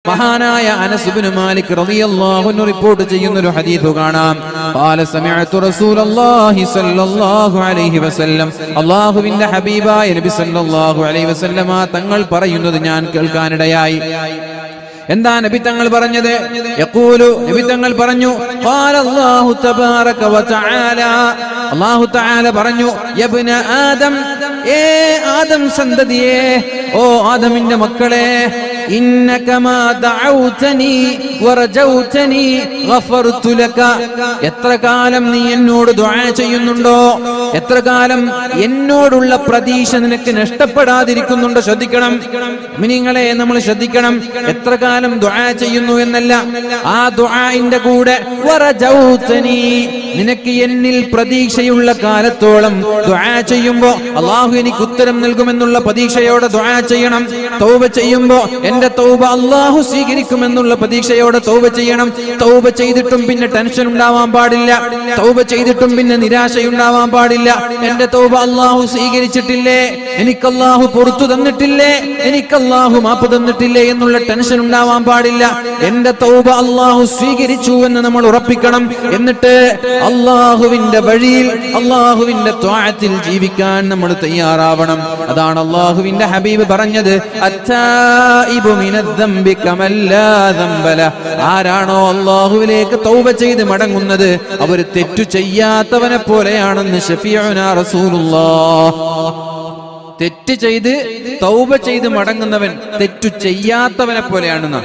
മഹാനായ അനസ് ഇബ്നു മാലിക് റളിയല്ലാഹു അൻഹു റിപ്പോർട്ട് ചെയ്യുന്ന ഒരു ഹദീസ് കാണാം قال سمعت رسول الله صلى الله عليه وسلم അല്ലാഹുവിന്റെ ഹബീബായ നബി സല്ലല്ലാഹു അലൈഹി വസല്ലമ തങ്ങൾ പറയുന്നത് ഞാൻ കേൾക്കാനിടയായി എന്താ നബി തങ്ങൾ പറഞ്ഞത് യഖൂലു നബി തങ്ങൾ പറഞ്ഞു ഖാല അല്ലാഹു തബാറക വതആല അല്ലാഹു തആല പറഞ്ഞു യബ്ന ആദം ഏ ആദം സന്തതിയേ ഓ ആദമിന്റെ മക്കളെ إنك ما دعوتني ورجوتني غفرت لك എത്ര കാലം നീ എന്നോട് ദുആ ചെയ്യുന്നുണ്ടോ എത്ര കാലം എന്നോടുള്ള പ്രതീക്ഷ നിനക്ക് നഷ്ടപ്പെടാതിരിക്കുന്നുണ്ടോ ശ്രദ്ധിക്കണം മിനിങ്ങളെ നമ്മൾ ശ്രദ്ധിക്കണം എത്ര കാലം ദുആ ചെയ്യുന്നു എന്നല്ല ആ ദുആഇന്റെ കൂടെ വറജൗതനി നിനക്ക് എന്നിൽ പ്രതീക്ഷയുള്ള കാലത്തോളം ദുആ ചെയ്യുമ്പോ അള്ളാഹു എനിക്ക് ഉത്തരം നൽകുമെന്നുള്ള പ്രതീക്ഷയോടെ ദുആ ചെയ്യണം തൗബ ചെയ്യുമ്പോ എന്റെ തൗബ അള്ളാഹു സ്വീകരിക്കുമെന്നുള്ള പ്രതീക്ഷയോടെ തൗബ ചെയ്യണം തൗബ ചെയ്തിട്ടും പിന്നെ ടെൻഷൻ ഉണ്ടാവാൻ പാടില്ല തൗബ ചെയ്തിട്ടും പിന്നെ നിരാശയുണ്ടാവാൻ പാടില്ല എന്റെ തൗബ അള്ളാഹു സ്വീകരിച്ചിട്ടില്ലേ എനിക്ക് അള്ളാഹു പുറത്തു തന്നിട്ടില്ലേ എനിക്ക് അള്ളാഹു മാപ്പ് തന്നിട്ടില്ലേ എന്നുള്ള ടെൻഷൻ ഉണ്ടാവാൻ പാടില്ല എന്റെ തൗബ അള്ളാഹു സ്വീകരിച്ചു എന്ന് നമ്മൾ ഉറപ്പിക്കണം എന്നിട്ട് അള്ളാഹുവിന്റെ വഴിയിൽ അള്ളാഹുവിന്റെ ത്വാഴത്തിൽ ജീവിക്കാൻ നമ്മൾ തയ്യാറാവണം അതാണ് അള്ളാഹുവിന്റെ ഹബീബ് പറഞ്ഞത് അത്തായിബു മിനദ്ദംബി കമല്ലാ ദംബല. ആരാണോ അള്ളാഹുവിലേക്ക് തൗബ ചെയ്ത് മടങ്ങുന്നത് അവർ തെറ്റു ചെയ്യാത്തവനെ പോലെയാണെന്ന് ഷഫീഉനാ റസൂലുള്ളാഹ് തെറ്റ് ചെയ്ത് തൗബ ചെയ്ത് മടങ്ങുന്നവൻ തെറ്റു ചെയ്യാത്തവനെ പോലെയാണെന്ന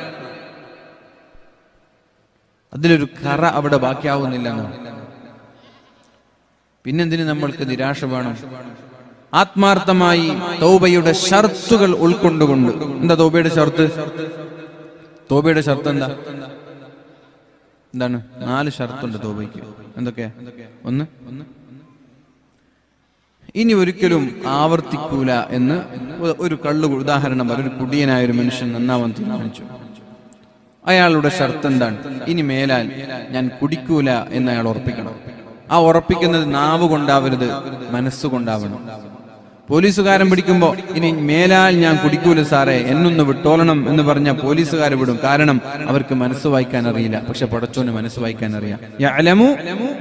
അതിലൊരു കറ അവിടെ ബാക്കിയാവുന്നില്ല പിന്നെന്തിന് നമ്മൾക്ക് നിരാശ വേണം ആത്മാർത്ഥമായി തൗബയുടെ ഷർത്തുകൾ ഉൾക്കൊണ്ടുകൊണ്ട് എന്താ തൗബയുടെ ഷർത്ത് തൗബയുടെ ഷർത്ത് എന്താ എന്താണ് നാല് ഷർത്തുണ്ട് തൗബയ്ക്ക് എന്തൊക്കെയാ ഒന്ന് ഇനി ഒരിക്കലും ആവർത്തിക്കൂല എന്ന് ഒ- ഒരു കള്ളു ഉദാഹരണം പറ ഒരു കുടിയനായ ഒരു മനുഷ്യൻ നന്നാവാൻ തീരുമാനിച്ചു അയാളുടെ ഷർത്ത് എന്താണ് ഇനി മേലാൽ ഞാൻ കുടിക്കൂല എന്ന് അയാൾ ഉറപ്പിക്കണം ആ ഉറപ്പിക്കുന്നത് നാവ് കൊണ്ടാവരുത് മനസ്സുകൊണ്ടാവണം പോലീസുകാരൻ പിടിക്കുമ്പോ ഇനി മേലാൽ ഞാൻ കുടിക്കൂല സാറേ എന്നൊന്ന് വിട്ടോളണം എന്ന് പറഞ്ഞ പോലീസുകാരെ വിടും കാരണം അവർക്ക് മനസ്സ് വായിക്കാൻ അറിയില്ല പക്ഷെ പടച്ചോന് മനസ്സ് വായിക്കാൻ അറിയാം യഅലമു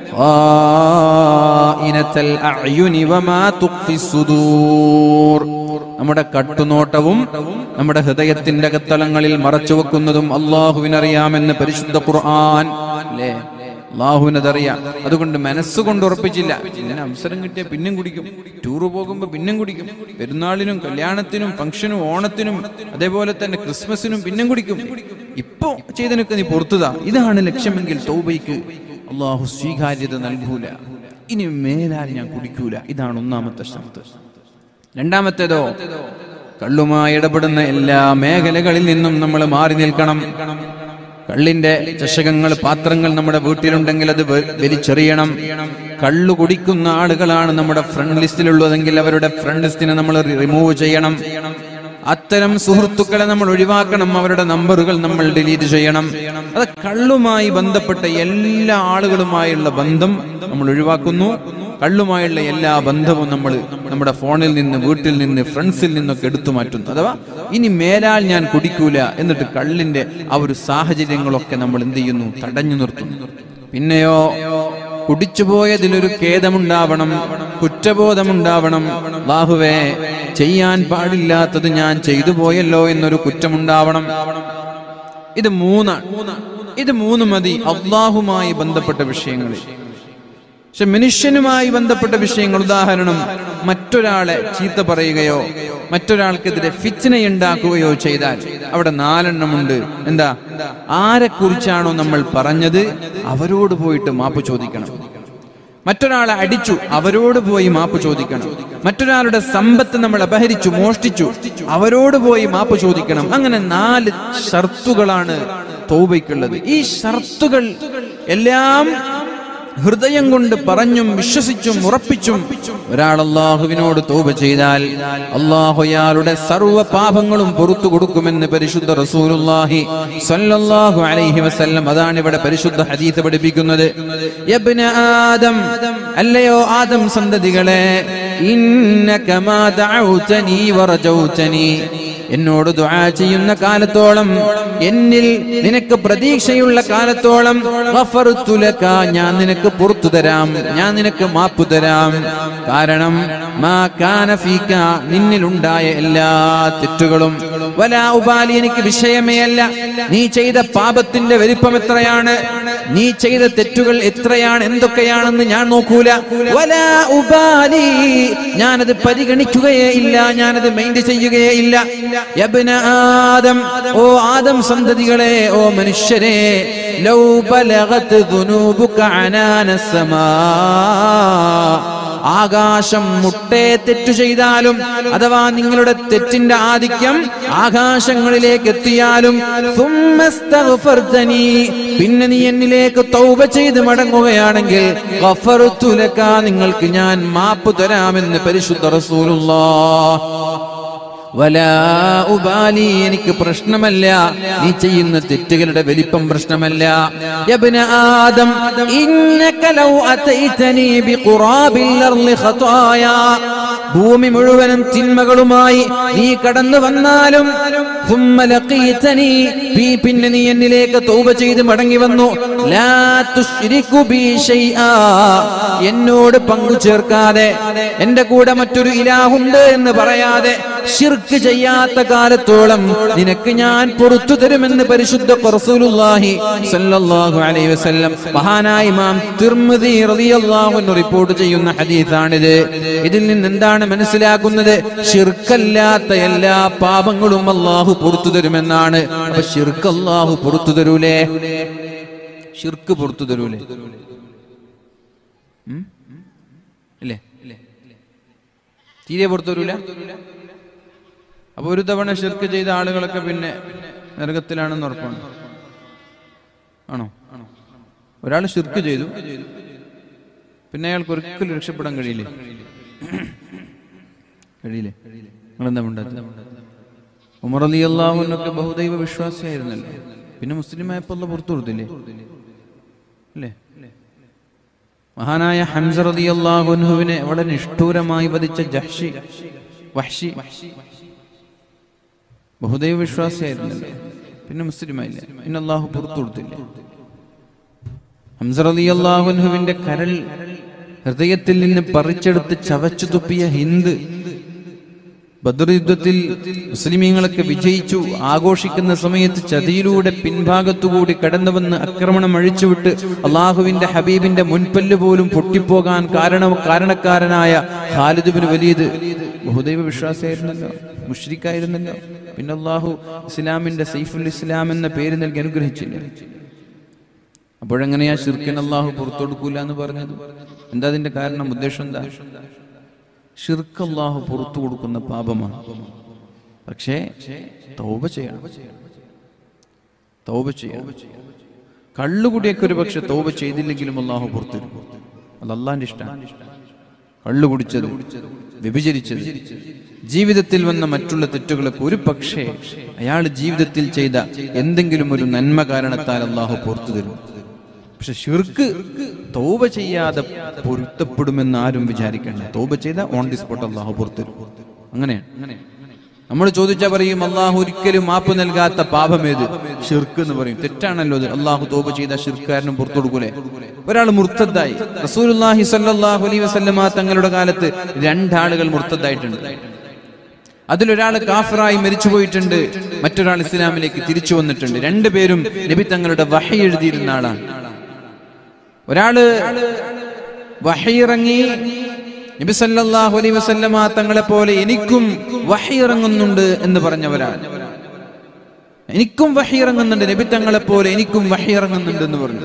ഖായിനത്തൽ അഅ്യുനി വമാ തുഖ്ഫി സുദൂർ നമ്മുടെ കട്ടുനോട്ടവും നമ്മുടെ ഹൃദയത്തിന്റെ അകത്തളങ്ങളിൽ മറച്ചു വെക്കുന്നതും അള്ളാഹുവിനറിയാമെന്ന് പരിശുദ്ധ ഖുർആൻ അല്ലേ അള്ളാഹുവിനതറിയാം അതുകൊണ്ട് മനസ്സുകൊണ്ട് ഉറപ്പിച്ചില്ല പിന്നെ അവസരം കിട്ടിയ പിന്നും കുടിക്കും ടൂറ് പോകുമ്പോ പിന്നും കുടിക്കും പെരുന്നാളിനും കല്യാണത്തിനും ഫംഗ്ഷനും ഓണത്തിനും അതേപോലെ തന്നെ ക്രിസ്മസിനും പിന്നും കുടിക്കും ഇപ്പൊ ചെയ്തതിനൊക്കെ നീ പുറത്തുതാ ഇതാണ് ലക്ഷ്യമെങ്കിൽ തൗബയ്ക്ക് അള്ളാഹു സ്വീകാര്യത നൽകൂല ഇനി മേലാൽ ഞാൻ കുടിക്കൂല ഇതാണ് ഒന്നാമത്തെ ഷർത്ത് രണ്ടാമത്തേതോ കള്ളുമായി ഇടപെടുന്ന എല്ലാ മേഖലകളിൽ നിന്നും നമ്മൾ മാറി നിൽക്കണം കള്ളിന്റെ ചഷകങ്ങൾ പാത്രങ്ങൾ നമ്മുടെ വീട്ടിലുണ്ടെങ്കിൽ അത് വെ- വലിച്ചെറിയണം കള്ളു കുടിക്കുന്ന ആളുകളാണ് നമ്മുടെ ഫ്രണ്ട് ലിസ്റ്റിലുള്ളതെങ്കിൽ അവരുടെ ഫ്രണ്ട് ലിസ്റ്റിനെ നമ്മൾ റിമൂവ് ചെയ്യണം അത്തരം സുഹൃത്തുക്കളെ നമ്മൾ ഒഴിവാക്കണം അവരുടെ നമ്പറുകൾ നമ്മൾ ഡിലീറ്റ് ചെയ്യണം അത് കള്ളുമായി ബന്ധപ്പെട്ട എല്ലാ ആളുകളുമായുള്ള ബന്ധം നമ്മൾ ഒഴിവാക്കുന്നു കള്ളുമായുള്ള എല്ലാ ബന്ധവും നമ്മൾ നമ്മുടെ ഫോണിൽ നിന്ന് വീട്ടിൽ നിന്ന് ഫ്രണ്ട്സിൽ നിന്നൊക്കെ എടുത്തു മാറ്റുന്നു അഥവാ ഇനി മേലാൽ ഞാൻ കുടിക്കൂല എന്നിട്ട് കള്ളിന്റെ ആ ഒരു സാഹചര്യങ്ങളൊക്കെ നമ്മൾ എന്ത് ചെയ്യുന്നു തടഞ്ഞു നിർത്തുന്നു പിന്നെയോ കുടിച്ചുപോയതിലൊരു ഖേദമുണ്ടാവണം കുറ്റബോധമുണ്ടാവണം ബാഹുവേ ചെയ്യാൻ പാടില്ലാത്തത് ഞാൻ ചെയ്തു പോയല്ലോ എന്നൊരു കുറ്റമുണ്ടാവണം ഇത് മൂന്നാണ് ഇത് മൂന്ന് മതി അള്ളാഹുമായി ബന്ധപ്പെട്ട വിഷയങ്ങളിൽ പക്ഷെ മനുഷ്യനുമായി ബന്ധപ്പെട്ട വിഷയങ്ങൾ ഉദാഹരണം മറ്റൊരാളെ ചീത്ത പറയുകയോ മറ്റൊരാൾക്കെതിരെ ഫിച്ചനയുണ്ടാക്കുകയോ ചെയ്താൽ അവിടെ നാലെണ്ണമുണ്ട് എന്താ ആരെക്കുറിച്ചാണോ നമ്മൾ പറഞ്ഞത് അവരോട് പോയിട്ട് മാപ്പ് ചോദിക്കണം മറ്റൊരാളെ അടിച്ചു അവരോട് പോയി മാപ്പ് ചോദിക്കണം മറ്റൊരാളുടെ സമ്പത്ത് നമ്മൾ അപഹരിച്ചു മോഷ്ടിച്ചു അവരോട് പോയി മാപ്പ് ചോദിക്കണം അങ്ങനെ നാല് ഷർത്തുകളാണ് തൗബയ്ക്കുള്ളത് ഈ ഷർത്തുകൾ എല്ലാം ഹൃദയം കൊണ്ട് പറഞ്ഞും വിശ്വസിച്ചും ഉറപ്പിച്ചും ഒരാൾ അള്ളാഹുവിനോട് തൗബ ചെയ്താൽ അള്ളാഹു അയാളുടെ സർവ്വ പാപങ്ങളും പുറത്തു കൊടുക്കുമെന്ന് പരിശുദ്ധ റസൂലുള്ളാഹി സ്വല്ലല്ലാഹു അലൈഹി വസല്ലം അതാണ് ഇവിടെ പരിശുദ്ധ ഹദീസ് പഠിപ്പിക്കുന്നത് യബ്ന ആദം അല്ലയോ ആദം സന്തതികളെ ഇന്നക മാ ദഅൗതനി വറജൗതനി എന്നോട് ദുആ ചെയ്യുന്ന കാലത്തോളം എന്നിൽ നിനക്ക് പ്രതീക്ഷയുള്ള കാലത്തോളം ഗഫർതു ലക, ഞാൻ നിനക്ക് പുറത്തു തരാം ഞാൻ നിനക്ക് മാപ്പു തരാം കാരണം മാ കാന ഫീക നിന്നിലുണ്ടായ എല്ലാ തെറ്റുകളും വലാ ഉപാലി എനിക്ക് വിഷയമേ അല്ല നീ ചെയ്ത പാപത്തിന്റെ വലിപ്പം എത്രയാണ് നീ ചെയ്ത തെറ്റുകൾ എത്രയാണ് എന്തൊക്കെയാണെന്ന് ഞാൻ നോക്കൂല വലാ ഉപാലി ഞാനത് പരിഗണിക്കുകയേ ഇല്ല ഞാനത് മൈൻഡ് ചെയ്യുകയേ ഇല്ല യബ്ന ആദം ഓ ആദം സന്തതികളെ ഓ മനുഷ്യരെ ലൗ ബലഗത് ദുനൂബുക അനാന സമാ ആകാശം മുട്ടേ തെറ്റു ചെയ്താലും അഥവാ നിങ്ങളുടെ തെറ്റിന്റെ ആധിക്യം ആകാശങ്ങളിലേക്ക് എത്തിയാലും ثم استغفرتني, പിന്നെ നീ എന്നിലേക്ക് തൗബ ചെയ്ത് മടങ്ങുകയാണെങ്കിൽ ഗഫർതു ലക, നിങ്ങൾക്ക് ഞാൻ മാപ്പ് തരാമെന്ന് പരിശുദ്ധ റസൂലുള്ളാഹ് വലാ ഉബാലി എനിക്ക് പ്രശ്നമല്ല നീ ചെയ്യുന്ന തെറ്റുകളുടെ വലിപ്പം പ്രശ്നമല്ല യബ്ന ആദം ഇന്നക ലൗ അതൈതനി ബിഖുറാബിൽ അർളി ഖതായ ഭൂമി മുഴുവനും തിന്മകളുമായി നീ കടന്നു വന്നാലും ثم ലഖീതനി പി- പിന്നെ നീ എന്നിലേക്ക് തൗബ ചെയ്ത് മടങ്ങി വന്നു ലാ തുശ്രികു ബി ശൈആ എന്നോട് പങ്കു ചേർക്കാതെ എന്റെ കൂടെ മറ്റൊരു ഇലാഹുണ്ട് എന്ന് പറയാതെ ഷിർക്ക് ചെയ്യാത്ത കാലത്തോളം നിനക്ക് ഞാൻ പുറത്തു തരുമെന്ന് പരിശുദ്ധ റസൂലുള്ളാഹി സല്ലല്ലാഹു അലൈഹി വസല്ലം മഹാനായ ഇമാം തിർമിദി റളിയല്ലാഹു അൻഹു റിപ്പോർട്ട് ചെയ്യുന്ന ഹദീസാണിത് ഇതിൽ നിന്ന് എന്താണ് മനസ്സിലാക്കുന്നത് ഷിർക്കല്ലാത്ത എല്ലാ പാപങ്ങളും അള്ളാഹു പുറത്തു തരുമെന്നാണ് അപ്പൊ ഷിർക്ക് അള്ളാഹു പുറത്തു തരൂലേ ഷിർക്ക് പുറത്തു തരൂലേ ഉം? ഇല്ലേ തീരെ പുറത്തു തരൂല അപ്പൊ ഒരു തവണ ഷിർക്ക് ചെയ്ത ആളുകളൊക്കെ പിന്നെ നരകത്തിലാണെന്ന് ഉറപ്പാണ് ആണോ ഒരാൾ ഷിർക്ക് ചെയ്തു പിന്നെ അയാൾക്ക് ഒരിക്കലും രക്ഷപ്പെടാൻ കഴിയില്ലേ കഴിയില്ലേ നിങ്ങളെന്താ ഉണ്ടായത് ഉമർ അലി അള്ളാഹുവിനൊക്കെ ബഹുദൈവ വിശ്വാസിയായിരുന്നല്ലോ പിന്നെ മുസ്ലിം ആയപ്പോൾ അല്ല പുറത്തു കൊടുത്തില്ലേ അല്ലേ മഹാനായ ഹംസ റതി അള്ളാഹുനുവിനെ വളരെ നിഷ്ഠൂരമായി വധിച്ച ജഹ്ഷി വഹ്ഷി ബഹുദൈവ വിശ്വാസിയായിരുന്നല്ലോ പിന്നെ മുസ്ലിമായില്ല പിന്നെ അള്ളാഹു പുറത്തു കൊടുത്തില്ല ഹംസ റതി അള്ളാഹുനുവിന്റെ കരൾ ഹൃദയത്തിൽ നിന്ന് പറിച്ചെടുത്ത് ചവച്ചു തുപ്പിയ ഹിന്ദ് ബദർ യുദ്ധത്തിൽ മുസ്ലിമീങ്ങളൊക്കെ വിജയിച്ചു ആഘോഷിക്കുന്ന സമയത്ത് ചതിയിലൂടെ പിൻഭാഗത്തുകൂടി കടന്നു വന്ന് ആക്രമണം അഴിച്ചുവിട്ട് അള്ളാഹുവിന്റെ ഹബീബിന്റെ മുൻപല്ല് പോലും പൊട്ടിപ്പോകാൻ കാരണം കാരണക്കാരനായ ഖാലിദ് ബിൻ വലീദ് ബഹുദൈവ വിശ്വാസിയായിരുന്നല്ലോ മുഷ്രിക്കായിരുന്നല്ലോ പിന്നെ അള്ളാഹു ഇസ്ലാമിന്റെ സൈഫുൽ ഇസ്ലാം എന്ന പേര് നൽകി അനുഗ്രഹിച്ചില്ല അപ്പോഴെങ്ങനെയാ ഷിർക്കിന് അള്ളാഹു പുറത്തു കൊടുക്കൂല എന്ന് പറഞ്ഞത് എന്താ അതിന്റെ കാരണം ഉദ്ദേശം എന്താ ഷിർക്ക് അള്ളാഹു പുറത്തു കൊടുക്കുന്ന പാപമാണ് പക്ഷേ തൗബ ചെയ്യണം തൗബ ചെയ്യണം കള്ളുകുടിയൊക്കെ ഒരു പക്ഷെ തൗബ ചെയ്തില്ലെങ്കിലും അള്ളാഹു പുറത്തു അത് അള്ളാന്റെ ഇഷ്ടമാണ് കള്ളു കുടിച്ചത് വ്യഭിചരിച്ചത് ജീവിതത്തിൽ വന്ന മറ്റുള്ള തെറ്റുകളൊക്കെ ഒരു പക്ഷേ അയാൾ ജീവിതത്തിൽ ചെയ്ത എന്തെങ്കിലും ഒരു നന്മ കാരണത്താൽ അള്ളാഹു പുറത്തു തരും പക്ഷെ ഷിർക്ക് തൗബ ചെയ്യാതെ പൊരുത്തപ്പെടുമെന്ന് ആരും വിചാരിക്കണ്ട തൗബ ചെയ്ത ഓൺ ദി സ്പോട്ട് അള്ളാഹു പുറത്തു തരും അങ്ങനെയാണ് നമ്മൾ ചോദിച്ചാൽ പറയും അള്ളാഹു ഒരിക്കലും മാപ്പ് നൽകാത്ത പാപമേത് ഷിർക്ക് എന്ന് പറയും തെറ്റാണല്ലോ അത് അള്ളാഹു തോപ ചെയ്ത ഷിർക്കാരനും പുറത്തു കൊടുക്കൂലേ ഒരാൾ മുർത്തദ്ദായി റസൂലുള്ളാഹി സ്വല്ലല്ലാഹു അലൈഹി വസല്ലമ തങ്ങളുടെ കാലത്ത് രണ്ടാളുകൾ മുർത്തദ്ദായിട്ടുണ്ട് അതിലൊരാൾ കാഫറായി മരിച്ചുപോയിട്ടുണ്ട് മറ്റൊരാൾ ഇസ്ലാമിലേക്ക് തിരിച്ചു വന്നിട്ടുണ്ട് രണ്ടുപേരും നബി തങ്ങളുടെ വഹി എഴുതിയിരുന്ന ആളാണ് ഒരാള് വഹയിറങ്ങി നബി സല്ലല്ലാഹു അലൈഹി വസല്ലമ തങ്ങളെ പോലെ എനിക്കും വഹയിറങ്ങുന്നുണ്ട് എന്ന് പറഞ്ഞവരാണ് എനിക്കും വഹയിറങ്ങുന്നുണ്ട് നബി തങ്ങളെ പോലെ എനിക്കും വഹയിറങ്ങുന്നുണ്ട് എന്ന് പറഞ്ഞു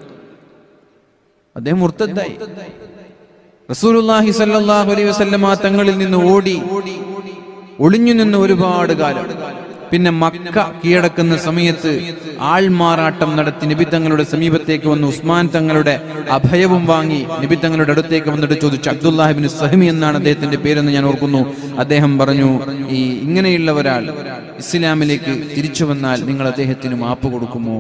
അദ്ദേഹം മുർത്തദ്ദായി റസൂലുള്ളാഹി സല്ലല്ലാഹു അലൈഹി വസല്ലമ തങ്ങളിൽ നിന്ന് ഓടി ഒളിഞ്ഞു നിന്ന് ഒരുപാട് കാലം പിന്നെ മക്ക കീഴടക്കുന്ന സമയത്ത് ആൾമാറാട്ടം നടത്തി നബി തങ്ങളുടെ സമീപത്തേക്ക് വന്ന് ഉസ്മാൻ തങ്ങളുടെ അഭയവും വാങ്ങി നബി തങ്ങളുടെ അടുത്തേക്ക് വന്നിട്ട് ചോദിച്ചു അബ്ദുല്ലാഹിബിൻ സഹമി എന്നാണ് അദ്ദേഹത്തിന്റെ പേരെന്ന് ഞാൻ ഓർക്കുന്നു അദ്ദേഹം പറഞ്ഞു ഈ ഇങ്ങനെയുള്ള ഒരാൾ ഇസ്ലാമിലേക്ക് തിരിച്ചു വന്നാൽ നിങ്ങൾ അദ്ദേഹത്തിന് മാപ്പ് കൊടുക്കുമോ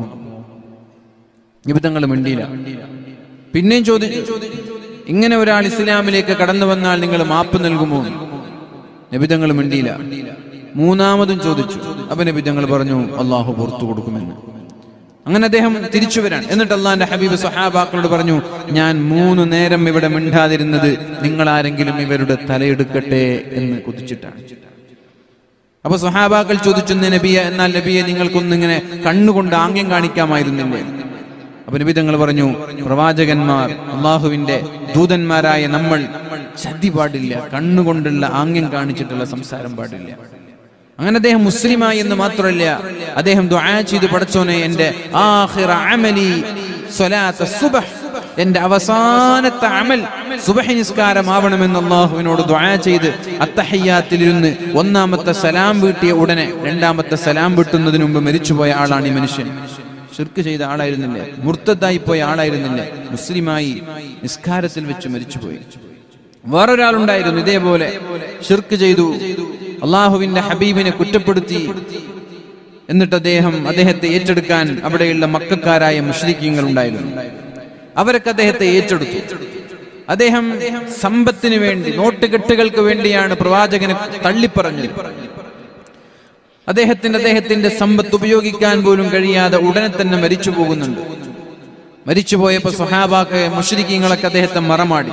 നബി തങ്ങൾ മിണ്ടിയില്ല പിന്നെയും ചോദിച്ചു ഇങ്ങനെ ഒരാൾ ഇസ്ലാമിലേക്ക് കടന്നു വന്നാൽ നിങ്ങൾ മാപ്പ് നൽകുമോ നബിതങ്ങൾ മിണ്ടിയില്ല മൂന്നാമതും ചോദിച്ചു അപ്പൊ നബി തങ്ങൾ പറഞ്ഞു അള്ളാഹു പുറത്തു കൊടുക്കുമെന്ന് അങ്ങനെ അദ്ദേഹം തിരിച്ചു വരാൻ എന്നിട്ട് അള്ളാന്റെ ഹബീബ് സഹാബാക്കളോട് പറഞ്ഞു ഞാൻ മൂന്ന് നേരം ഇവിടെ മിണ്ടാതിരുന്നത് നിങ്ങൾ ആരെങ്കിലും ഇവരുടെ തലയെടുക്കട്ടെ എന്ന് കുതിച്ചിട്ടാണ് അപ്പൊ സഹാബാക്കൾ ചോദിച്ചു "നേ നബിയെ എന്നാൽ നബിയെ നിങ്ങൾക്കൊന്ന് ഇങ്ങനെ കണ്ണുകൊണ്ട് ആംഗ്യം കാണിക്കാമായിരുന്നില്ലേ അപ്പൊ നബി തങ്ങൾ പറഞ്ഞു പ്രവാചകന്മാർ അള്ളാഹുവിന്റെ ദൂതന്മാരായ നമ്മൾ ചതി പാടില്ല കണ്ണുകൊണ്ടുള്ള ആംഗ്യം കാണിച്ചിട്ടുള്ള സംസാരം പാടില്ല അങ്ങനെ അദ്ദേഹം മുസ്ലിമായി എന്ന് മാത്രമല്ല അദ്ദേഹം ദുആ ചെയ്ത് പടച്ചോനെ എന്റെ ആഖിറ അമലി സ്വലാത്ത സുബഹ് എന്റെ അവസാനത്തെ അമൽ സുബഹി നിസ്കാരമാവണമെന്ന് അള്ളാഹുവിനോട് ദുആ ചെയ്ത് അത്തഹയ്യാത്തിലിരുന്ന് ഒന്നാമത്തെ സലാം വീട്ടിയ ഉടനെ രണ്ടാമത്തെ സലാം വീട്ടുന്നതിന് മുമ്പ് മരിച്ചുപോയ ആളാണ് ഈ മനുഷ്യൻ ഷിർക്ക് ചെയ്ത ആളായിരുന്നില്ലേ മുർത്തതായി പോയ ആളായിരുന്നില്ലേ മുസ്ലിമായി നിസ്കാരത്തിൽ വെച്ച് മരിച്ചുപോയി വേറൊരാളുണ്ടായിരുന്നു ഇതേപോലെ ഷിർക്ക് ചെയ്തു അള്ളാഹുവിന്റെ ഹബീബിനെ കുറ്റപ്പെടുത്തി എന്നിട്ട് അദ്ദേഹം അദ്ദേഹത്തെ ഏറ്റെടുക്കാൻ അവിടെയുള്ള മക്കാരായ മുഷ്രിക്കീങ്ങൾ ഉണ്ടായിരുന്നു അവരൊക്കെ അദ്ദേഹത്തെ ഏറ്റെടുത്തു അദ്ദേഹം സമ്പത്തിന് വേണ്ടി നോട്ടുകെട്ടുകൾക്ക് വേണ്ടിയാണ് പ്രവാചകനെ തള്ളിപ്പറഞ്ഞത് അദ്ദേഹത്തിന് അദ്ദേഹത്തിന്റെ സമ്പത്ത് ഉപയോഗിക്കാൻ പോലും കഴിയാതെ ഉടനെ തന്നെ മരിച്ചു പോകുന്നുണ്ട് മരിച്ചുപോയപ്പോ സ്വഹാബാക്ക് മുഷരിക്കീങ്ങളൊക്കെ അദ്ദേഹത്തെ മറമാടി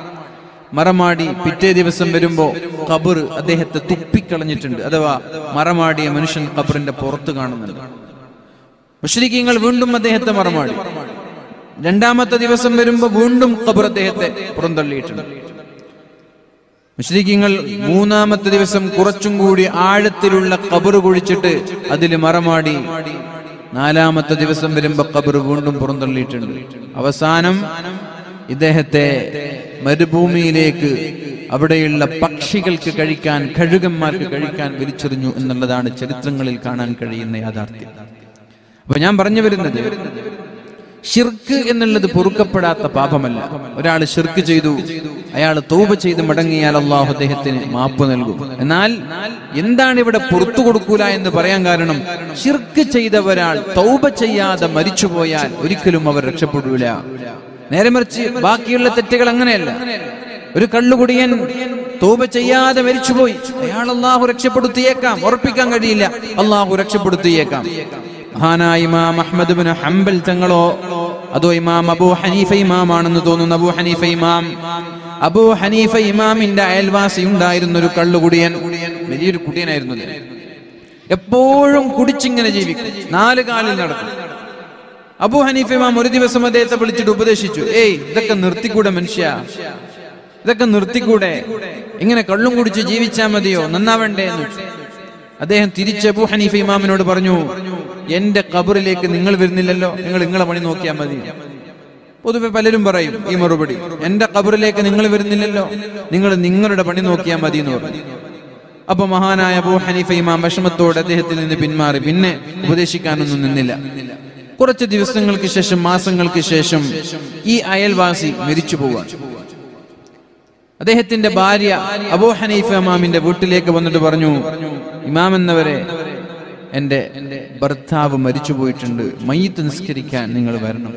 മറമാടി പിറ്റേ ദിവസം വരുമ്പോ ഖബർ അദ്ദേഹത്തെ തുപ്പിക്കളഞ്ഞിട്ടുണ്ട് അഥവാ മറമാടിയ മനുഷ്യൻ ഖബറിന്റെ പുറത്ത് കാണുന്നുണ്ട് മുഷരിക്കീങ്ങൾ വീണ്ടും അദ്ദേഹത്തെ മറമാടി രണ്ടാമത്തെ ദിവസം വരുമ്പോ വീണ്ടും ഖബർ അദ്ദേഹത്തെ പുറന്തള്ളിയിട്ടുണ്ട് മുസ്ലിഖിങ്ങൾ മൂന്നാമത്തെ ദിവസം കുറച്ചും കൂടി ആഴത്തിലുള്ള കബറ് കുഴിച്ചിട്ട് അതിൽ മറമാടി നാലാമത്തെ ദിവസം വരുമ്പോ കബറ് വീണ്ടും പുറന്തള്ളിയിട്ടുണ്ട് അവസാനം ഇദ്ദേഹത്തെ മരുഭൂമിയിലേക്ക് അവിടെയുള്ള പക്ഷികൾക്ക് കഴിക്കാൻ കഴുകന്മാർക്ക് കഴിക്കാൻ വലിച്ചെറിഞ്ഞു എന്നുള്ളതാണ് ചരിത്രങ്ങളിൽ കാണാൻ കഴിയുന്ന യാഥാർത്ഥ്യം അപ്പൊ ഞാൻ പറഞ്ഞു വരുന്നത് ഷിർക്ക് എന്നുള്ളത് പൊറുക്കപ്പെടാത്ത പാപമല്ല ഒരാൾ ഷിർക്ക് ചെയ്തു അയാൾ തൗബ ചെയ്ത് മടങ്ങിയാൽ അള്ളാഹു അദ്ദേഹത്തിന് മാപ്പ് നൽകും എന്നാൽ എന്താണ് ഇവിടെ പുറത്തു കൊടുക്കൂല എന്ന് പറയാൻ കാരണം ഷിർക്ക് ചെയ്ത ഒരാൾ തൗബ ചെയ്യാതെ മരിച്ചുപോയാൽ ഒരിക്കലും അവർ രക്ഷപ്പെടൂല നേരെ മറിച്ച് ബാക്കിയുള്ള തെറ്റുകൾ അങ്ങനെയല്ല ഒരു കള്ളുകുടിയൻ തൗബ ചെയ്യാതെ മരിച്ചുപോയി അയാൾ അള്ളാഹു രക്ഷപ്പെടുത്തിയേക്കാം ഉറപ്പിക്കാൻ കഴിയില്ല അള്ളാഹു രക്ഷപ്പെടുത്തിയേക്കാം മഹാനായ ഇമാം അഹ്മദ് ബിൻ ഹംബൽ തങ്ങളോ അതോ ഇമാം അബൂ ഹനീഫ ഇമാമാണെന്ന് തോന്നുന്നു അബൂ ഹനീഫ ഇമാം അബൂ ഹനീഫ ഇമാമിന്റെ അയൽവാസി ഉണ്ടായിരുന്ന ഒരു കള്ളുകുടിയൻ വലിയൊരു കുടിയനായിരുന്നു അദ്ദേഹം. എപ്പോഴും കുടിച്ചിങ്ങനെ ജീവിക്കും നാല് കാലിൽ നടക്കും അബൂ ഹനീഫ ഇമാം ഒരു ദിവസം അദ്ദേഹത്തെ വിളിച്ചിട്ട് ഉപദേശിച്ചു ഏയ് ഇതൊക്കെ നിർത്തിക്കൂടെ മനുഷ്യ ഇതൊക്കെ നിർത്തിക്കൂടെ ഇങ്ങനെ കള്ളും കുടിച്ച് ജീവിച്ചാ മതിയോ നന്നാവണ്ടേ എന്ന് ചോദിച്ചു. അദ്ദേഹം തിരിച്ച് അബൂ ഹനീഫ ഇമാമിനോട് പറഞ്ഞു എന്റെ കബറിലേക്ക് നിങ്ങൾ വരുന്നില്ലല്ലോ നിങ്ങൾ നിങ്ങളെ പണി നോക്കിയാൽ മതി പൊതുവെ പലരും പറയും ഈ മറുപടി എന്റെ കബറിലേക്ക് നിങ്ങൾ വരുന്നില്ലല്ലോ നിങ്ങൾ നിങ്ങളുടെ പണി നോക്കിയാൽ മതി എന്ന് പറഞ്ഞു അപ്പൊ മഹാനായ അബൂ ഹനീഫ ഇമാം വിഷമത്തോടെ അദ്ദേഹത്തിൽ നിന്ന് പിന്മാറി പിന്നെ ഉപദേശിക്കാനൊന്നും നിന്നില്ല കുറച്ച് ദിവസങ്ങൾക്ക് ശേഷം മാസങ്ങൾക്ക് ശേഷം ഈ അയൽവാസി മരിച്ചു പോവാൻ അദ്ദേഹത്തിന്റെ ഭാര്യ അബൂ ഹനീഫ ഇമാമിന്റെ വീട്ടിലേക്ക് വന്നിട്ട് പറഞ്ഞു ഇമാം എന്നവരെ എന്റെ ഭർത്താവ് മരിച്ചു പോയിട്ടുണ്ട് മയ്യത്ത് നിസ്കരിക്കാൻ നിങ്ങൾ വരണം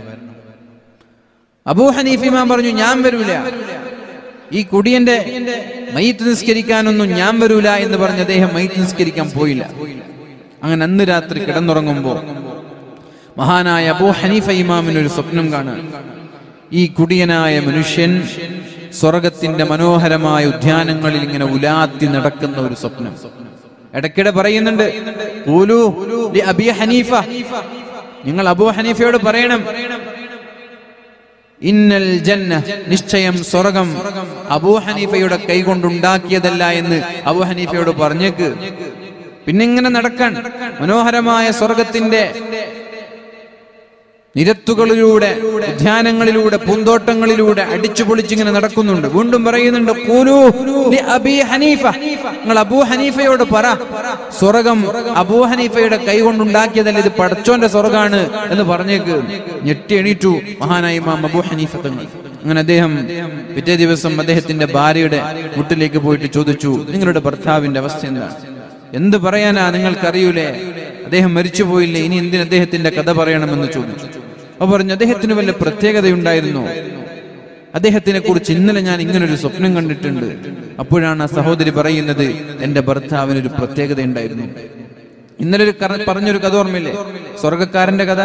അബൂ ഹനീഫ ഇമാം പറഞ്ഞു ഞാൻ വരൂല ഈ കുടിയന്റെ മയ്യത്ത് നിസ്കരിക്കാനൊന്നും ഞാൻ വരൂല എന്ന് പറഞ്ഞ് അദ്ദേഹം മയ്യത്ത് നിസ്കരിക്കാൻ പോയില്ല അങ്ങനെ അന്ന് രാത്രി കിടന്നുറങ്ങുമ്പോ മഹാനായ അബൂ ഹനീഫ ഇമാമിന് ഒരു സ്വപ്നം കാണാൻ ഈ കുടിയനായ മനുഷ്യൻ സ്വർഗത്തിന്റെ മനോഹരമായ ഉദ്യാനങ്ങളിൽ ഇങ്ങനെ ഉലാത്തി നടക്കുന്ന ഒരു സ്വപ്നം ഇടയ്ക്കിടെ പറയുന്നുണ്ട് "ഖൂലൂ ലി അബി ഹനീഫ നിങ്ങൾ അബൂ ഹനീഫയോട് പറയണം ഇന്നൽ ജന്ന നിശ്ചയം സ്വർഗം അബൂ ഹനീഫയുടെ കൈ കൊണ്ടുണ്ടാക്കിയതല്ല എന്ന് അബൂ ഹനീഫയോട് പറഞ്ഞേക്ക് പിന്നെ ഇങ്ങനെ നടക്കാൻ മനോഹരമായ സ്വർഗത്തിന്റെ നിരത്തുകളിലൂടെ ഉദ്യാനങ്ങളിലൂടെ പൂന്തോട്ടങ്ങളിലൂടെ അടിച്ചു പൊളിച്ചിങ്ങനെ നടക്കുന്നുണ്ട് വീണ്ടും പറയുന്നുണ്ട് "ഖൂലൂ ലി അബീ ഹനീഫ നിങ്ങൾ അബൂ ഹനീഫയോട് പറ സ്വർഗം അബൂ ഹനീഫയുടെ കൈ കൊണ്ടുണ്ടാക്കിയതല്ല ഇത് പടച്ചോന്റെ സ്വർഗാണ് എന്ന് പറഞ്ഞേക്ക് ഞെട്ടി എണീറ്റു മഹാനായ ഇമാം അബൂ ഹനീഫ തങ്ങൾ അങ്ങനെ അദ്ദേഹം പിറ്റേ ദിവസം അദ്ദേഹത്തിന്റെ ഭാര്യയുടെ വീട്ടിലേക്ക് പോയിട്ട് ചോദിച്ചു നിങ്ങളുടെ ഭർത്താവിന്റെ അവസ്ഥ എന്താണ് എന്ത് പറയാനാ നിങ്ങൾക്കറിയൂലേ അദ്ദേഹം മരിച്ചുപോയില്ലേ ഇനി എന്തിന് അദ്ദേഹത്തിന്റെ കഥ പറയണമെന്ന് ചോദിച്ചു അപ്പൊ പറഞ്ഞു അദ്ദേഹത്തിന് വല്ല പ്രത്യേകതയുണ്ടായിരുന്നോ അദ്ദേഹത്തിനെ കുറിച്ച് ഇന്നലെ ഞാൻ ഇങ്ങനൊരു സ്വപ്നം കണ്ടിട്ടുണ്ട് അപ്പോഴാണ് ആ സഹോദരി പറയുന്നത് എന്റെ ഭർത്താവിനൊരു പ്രത്യേകത ഉണ്ടായിരുന്നു ഇന്നലെ ഒരു കറ- പറഞ്ഞൊരു കഥ ഓർമ്മയില്ലേ സ്വർഗക്കാരന്റെ കഥ